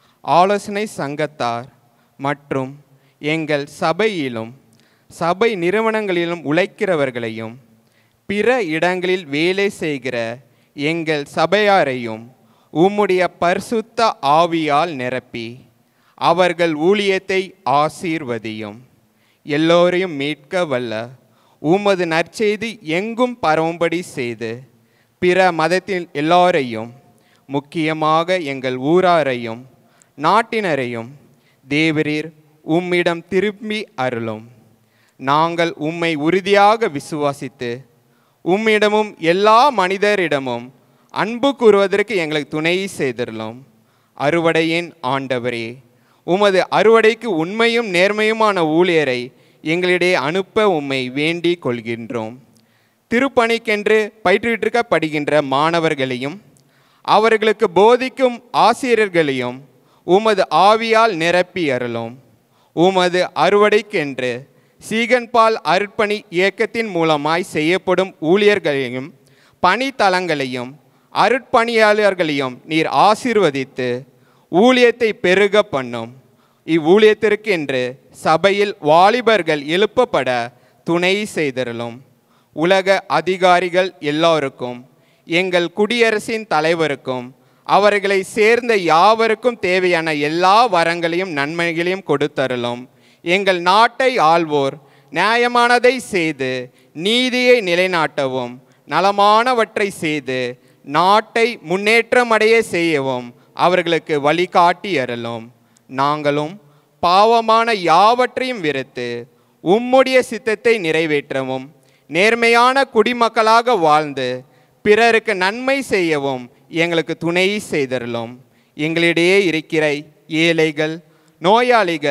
ஆலோசனை சங்கத்தார் மற்றும் எங்கள் சபையிலும் சபை நிறுவனங்களிலும் உழைக்கிறவர்களையும் பிற இடங்களில் வேலை செய்கிற எங்கள் சபையாரையும் உம்முடைய பரிசுத்த ஆவியால் நிரப்பி அவர்கள் ஊழியத்தை ஆசீர்வதியும் எல்லோரையும் மீட்க வல்ல உமது நற்செய்தி எங்கும் பரவும்படி செய்து பிற மதத்தில் எல்லோரையும் முக்கியமாக எங்கள் ஊராரையும் நாட்டினரையும் தேவரீர் உம்மிடம் திரும்பி அருளும் நாங்கள் உம்மை உறுதியாக விசுவாசித்து உம்மிடமும் எல்லா மனிதரிடமும் அன்பு கூறுவதற்கு எங்களுக்கு துணை செய்திருளோம் அறுவடையின் ஆண்டவரே உமது அறுவடைக்கு உண்மையும் நேர்மையுமான ஊழியரை எங்களிடையே அனுப்ப உம்மை வேண்டிக் கொள்கின்றோம் திருப்பணிக்கென்று பயிற்றுவிக்கப்படுகின்ற மாணவர்களையும் அவர்களுக்கு போதிக்கும் ஆசிரியர்களையும் உமது ஆவியால் நிரப்பி அருளும் உமது அறுவடைக்கென்று சீகன்பால் அர்ப்பணி இயக்கத்தின் மூலமாய் செய்யப்படும் ஊழியர்களையும் பணித்தலங்களையும் அருட்பணியாளர்களையும் நீர் ஆசீர்வதித்து ஊழியத்தை பெருக பண்ணும் இவ்வூழியத்திற்கென்று சபையில் வாலிபர்கள் எழுப்பப்பட துணை செய்திருளும் உலக அதிகாரிகள் எல்லோருக்கும் எங்கள் குடியரசின் தலைவருக்கும் அவர்களை சேர்ந்த யாவருக்கும் தேவையான எல்லா வரங்களையும் நன்மைகளையும் கொடுத்தருளும் எங்கள் நாட்டை ஆள்வோர் நியாயமானதை செய்து நீதியை நிலைநாட்டவும் நலமானவற்றை செய்து நாட்டை முன்னேற்றமடைய செய்யவும் அவர்களுக்கு வழிகாட்டி அருளும் நாங்களும் பாவமான யாவற்றையும் வெறுத்து உம்முடைய சித்தத்தை நிறைவேற்றவும் நேர்மையான குடிமக்களாக வாழ்ந்து பிறருக்கு நன்மை செய்யவும் எங்களுக்கு துணை செய்தருளும் எங்களிடையே இருக்கிற ஏழைகள் நோயாளிகள்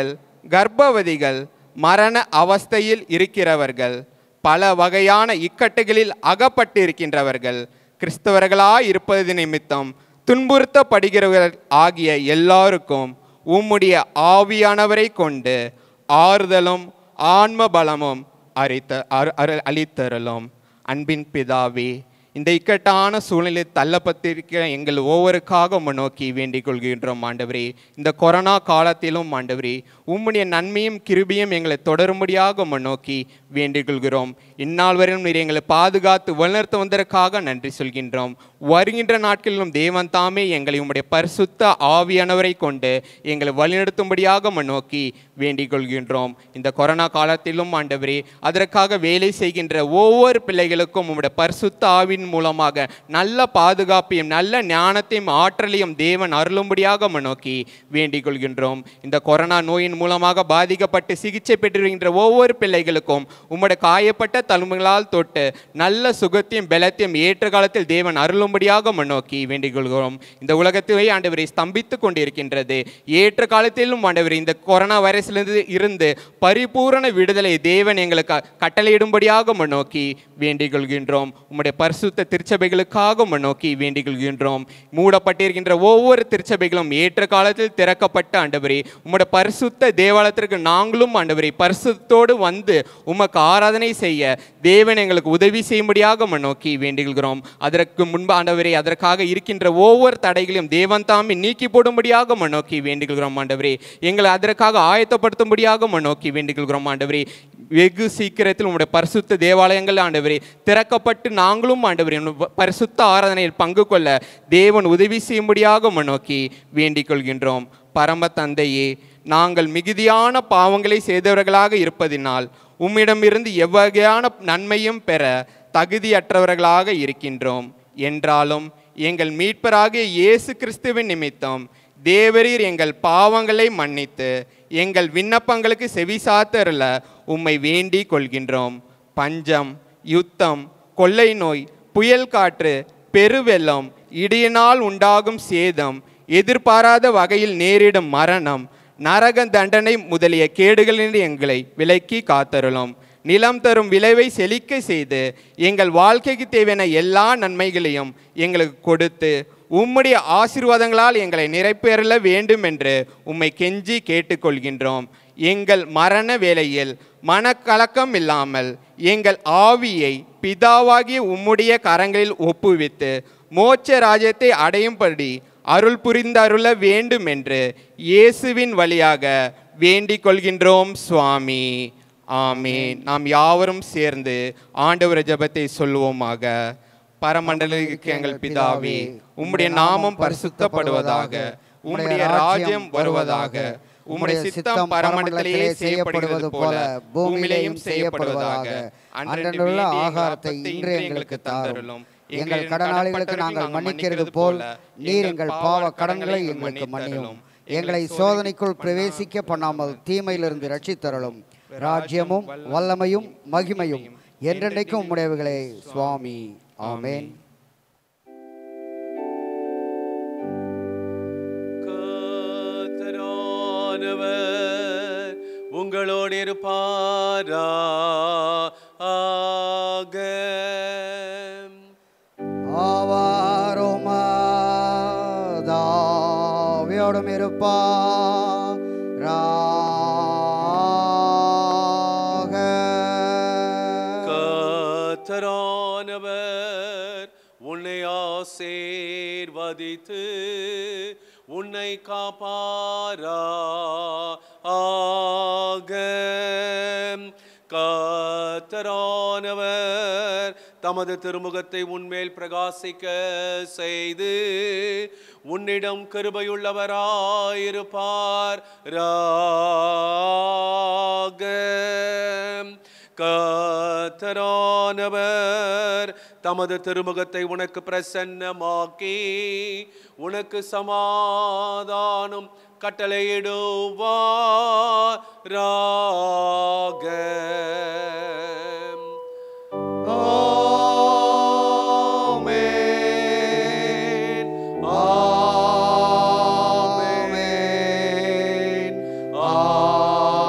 கர்ப்பவதிகள் மரண அவஸ்தையில் இருக்கிறவர்கள் பல வகையான இக்கட்டுகளில் அகப்பட்டிருக்கின்றவர்கள் கிறிஸ்தவர்களாய் இருப்பது நிமித்தம் துன்புறுத்தப்படுகிறவர்கள் ஆகிய எல்லாருக்கும் உம்முடைய ஆவியானவரை கொண்டு ஆறுதலும் ஆன்ம பலமும் அரித்த அரு- அரு- அளித்தருளும் அன்பின் பிதாவே இந்த இக்கட்டான சூழ்நிலையில் தள்ளப்பட்டிருக்கிற எங்கள் ஒவ்வொருக்காக உம்மை நோக்கி வேண்டிக் கொள்கின்றோம் ஆண்டவரே இந்த கொரோனா காலத்திலும் ஆண்டவரே உம்முடைய நன்மையும் கிருபியும் எங்களை தொடரும்படியாக உம்மை நோக்கி வேண்டிக் கொள்கிறோம் இந்நாள் வரையும் நீர் எங்களை பாதுகாத்து வளர்த்து வந்ததற்காக நன்றி சொல்கின்றோம் வருகின்ற நாட்களிலும் தேவன் தாமே எங்களை உம்முடைய பரிசுத்த ஆவியானவரை கொண்டு எங்களை வழிநடத்தும்படியாக உம்மை நோக்கி வேண்டிக் கொள்கின்றோம் இந்த கொரோனா காலத்திலும் ஆண்டவரே அதற்காக வேலை செய்கின்ற ஒவ்வொரு பிள்ளைகளுக்கும் உம்முடைய பரிசுத்த ஆவின் மூலமாக நல்ல பாதுகாப்பையும் நல்ல ஞானத்தையும் ஆற்றலையும் தேவன் அருளும்படியாக உம்மை நோக்கி வேண்டிக் கொள்கின்றோம் இந்த கொரோனா நோயின் மூலமாக பாதிக்கப்பட்டு சிகிச்சை பெற்றிருக்கின்ற ஒவ்வொரு பிள்ளைகளுக்கும் உம்முடைய காயப்பட்ட தழும்புகளால் தொட்டு நல்ல சுகத்தையும் பலத்தையும் ஏற்ற காலத்தில் தேவன் அருளும்படியாக உம்மை நோக்கி வேண்டிக் கொள்கிறோம் இந்த உலகத்திலே ஆண்டவரை ஸ்தம்பித்து கொண்டிருக்கின்றது ஏற்ற காலத்திலும் ஆண்டவர் இந்த கொரோனா வைரஸிலிருந்து இருந்து பரிபூரண விடுதலை தேவன் எங்களுக்கு கட்டளையிடும்படியாக உம்மை நோக்கி வேண்டிக் கொள்கின்றோம் உம்முடைய பரிசுத்த திருச்சபைகளுக்காக உம்மை நோக்கி வேண்டிக் கொள்கின்றோம் மூடப்பட்டிருக்கின்ற ஒவ்வொரு திருச்சபைகளும் ஏற்ற காலத்தில் திறக்கப்பட்ட ஆண்டவரே உம்முடைய பரிசுத்த தேவாலயத்திற்கு நாங்களும் ஆண்டவரே பரிசுத்தோடு வந்து உமக்கு ஆராதனை செய்ய தேவன் எங்களுக்கு உதவி செய்யும்படியாக உம்மை நோக்கி வேண்டிக் கொள்கிறோம் அதற்கு முன்பு ஆண்டவரே அதற்காக இருக்கின்ற ஒவ்வொரு தடைகளையும் தேவன் தாமே நீக்கி போடும்படியாக உம்மை நோக்கி வேண்டிக் கொள்கிறோம் ஆண்டவரே எங்களை அதற்காக ஆயத்தப்படுத்தும்படியாக உம்மை நோக்கி வேண்டிக் கொள்கிறோம் ஆண்டவரே வெகு சீக்கிரத்தில் உம்முடைய பரிசுத்த தேவாலயங்கள் ஆண்டவரே திறக்கப்பட்டு நாங்களும் ஆண்டவரே உம்முடைய பரிசுத்த ஆராதனையில் பங்கு கொள்ள தேவன் உதவி செய்யும்படியாக உம்மை நோக்கி வேண்டிக் கொள்கின்றோம் பரம தந்தையே நாங்கள் மிகுதியான பாவங்களை செய்தவர்களாக இருப்பதினால் உம்மிடமிருந்து எவ்வகையான நன்மையும் பெற தகுதியற்றவர்களாக இருக்கின்றோம் என்றாலும் எங்கள் மீட்பராகிய இயேசு கிறிஸ்துவின் நிமித்தம் தேவரீர் எங்கள் பாவங்களை மன்னித்து எங்கள் விண்ணப்பங்களுக்கு செவிசாத்தருள உம்மை வேண்டிக் கொள்கின்றோம் பஞ்சம் யுத்தம் கொள்ளை நோய் புயல் காற்று பெருவெள்ளம் இடியினால் உண்டாகும் சேதம் எதிர்பாராத வகையில் நேரிடும் மரணம் நரக தண்டனை முதலிய கேடுகளில் எங்களை விலக்கி காத்தருளும் நிலம் தரும் விளைவை செழிக்க செய்து எங்கள் வாழ்க்கைக்கு தேவையான எல்லா நன்மைகளையும் எங்களுக்கு கொடுத்து உம்முடைய ஆசீர்வாதங்களால் எங்களை நிறைப்பெறல வேண்டும் என்று உம்மை கெஞ்சி கேட்டுக்கொள்கின்றோம் எங்கள் மரண வேளையில் மனக்கலக்கம் இல்லாமல் எங்கள் ஆவியை பிதாவாகிய உம்முடைய கரங்களில் ஒப்புவித்து மோட்ச ராஜ்யத்தை அடையும்படி அருள் புரிந்தருள வேண்டும் என்று இயேசுவின் வழியாக வேண்டிக் கொள்கின்றோம் சுவாமி ஆமென் நாம் யாவரும் சேர்ந்து ஆண்டவர் ஜெபத்தை சொல்லுவோமாக பரமண்டலுக்கு எங்கள் பிதாவே உம்முடைய நாமம் பரிசுத்தப்படுவதாக உம்முடைய ராஜ்யம் வருவதாக உம்முடைய சித்தம் பரமண்டலத்திலே செய்யப்படுவது போல பூமியிலேயும் செய்யப்படுவதாக அன்றன்றுள்ள ஆகாரத்தை இன்று எங்களுக்கு தாரும் எங்கள் கடனாளிகளுக்கு நாங்கள் மன்னிக்கிறது போல் நீர் எங்கள் பாவ கடன்களை எங்களுக்கு மன்னியும் எங்களை சோதனைக்குள் பிரவேசிக்க பண்ணாமல் தீமையிலிருந்து ரட்சித்தருளும் ராஜ்யமும் வல்லமையும் மகிமையும் என்றென்றைக்கும் உம்முடையவைகளே சுவாமி ஆமென் கர்த்தரானவர் உங்களோடு இருப்பாரா ஆக ஆவாரோமாதாவியோடும் இருப்பாராக கர்த்தரானவர் உன்னை ஆசீர்வதித்து உன்னை காப்பாரா ஆக கர்த்தரானவர் தமது திருமுகத்தை உன்மேல் பிரகாசிக்க செய்து உன்னிடம் கிருபையுள்ளவராயிருப்பார் ராக கர்த்தரானவர் தமது திருமுகத்தை உனக்கு பிரசன்னமாக்கி உனக்கு சமாதானம் கட்டளையிடுவாராக ஆமென் ஆமென் ஆமென்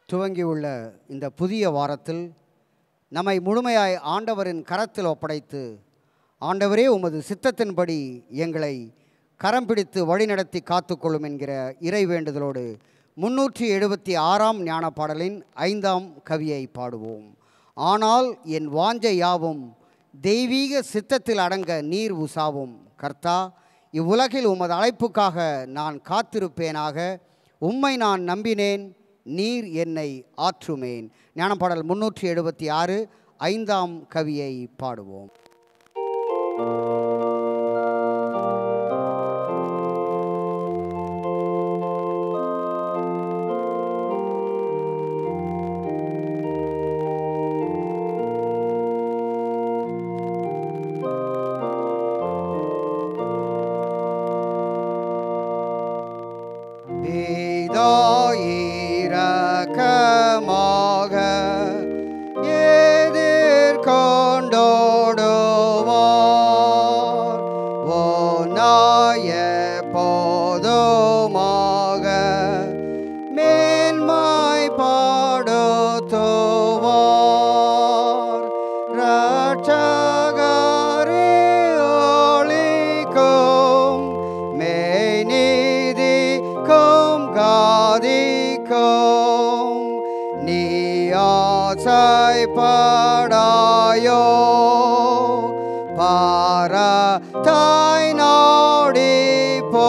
துவங்கியுள்ள இந்த புதிய வாரத்தில் நம்மை முழுமையாய் ஆண்டவரின் கரத்தில் ஒப்படைத்து ஆண்டவரே உமது சித்தத்தின்படி எங்களை கரம் பிடித்து வழிநடத்தி காத்துக்கொள்ளும் என்கிற இறை வேண்டுதலோடு முன்னூற்றி எழுபத்தி ஆறாம் ஞான பாடலின் ஐந்தாம் கவியை பாடுவோம் ஆனால் என் வாஞ்சை யாவும் தெய்வீக சித்தத்தில் அடங்க நீர் உசாவும் கர்த்தா இவ்வுலகில் உமது அழைப்புக்காக நான் காத்திருப்பேனாக உம்மை நான் நம்பினேன் நீர் என்னை ஆற்றுமேன் ஞானப்பாடல் முன்னூற்றி எழுபத்தி ஆறு ஐந்தாம் கவியை பாடுவோம் இரக்கமாக எதிர்கொண்டோடுவார் ஓநாய போதுமாக மேன்மாய் பாடுத்துவார் ரட்சகரே ஒளிக்கும் மெய்நீதிக்கும் காதிக்கும் நீ ஆசைப்படாயோ பாரத்தாய் நாடி போ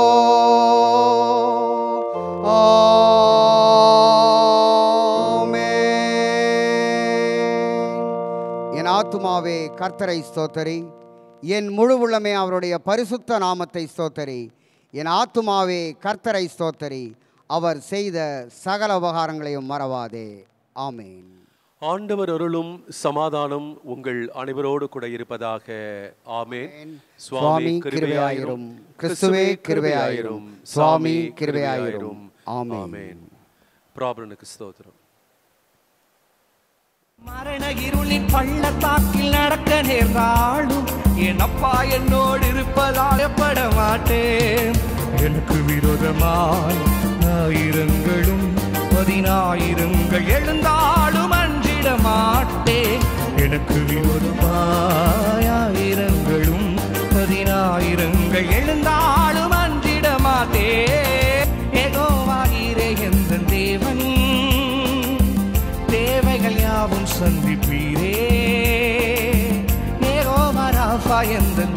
ஆமென். என் ஆத்துமாவே கர்த்தரை ஸ்தோத்தரி என் முழு உள்ளமே அவருடைய பரிசுத்த நாமத்தை ஸ்தோத்தரி என் ஆத்துமாவே கர்த்தரை ஸ்தோத்தரி அவர் செய்த சகல உபகாரங்களையும் மறவாதே ஆமேன் ஆண்டவர் அருளும் சமாதானம் உங்கள் அனைவரோடு கூட இருப்பதாக ஆமென் சுவாமி கிருபையாயிரும் கிறிஸ்துவே கிருபையாயிரும் சுவாமி கிருபையாயிரும் ஆமென் ஆமென் ப்ராப்ளனுக்கு ஸ்தோத்திரம் மரண இருளின் பள்ளத்தாக்கில் நடக்க நேர்ந்தாலும் என் அப்பா என்னோடு இருப்பதால் எப்பட மாட்டேன் எனக்கு விரோதமாய் ஆயிரங்களும் பதினாயிரங்கள் எழுந்தாலும் அஞ்சிட மாட்டேன் எனக்கு விரோதமாய் ஆயிரங்களும் பதினாயிரங்கள் எழுந்தாலும் அஞ்சிட மாட்டேன் ஏகோவாகிறே எந்த தேவன் தேவைகள் யாவும் சந்திப்பீரே ஏகோவா ராஃபா எந்த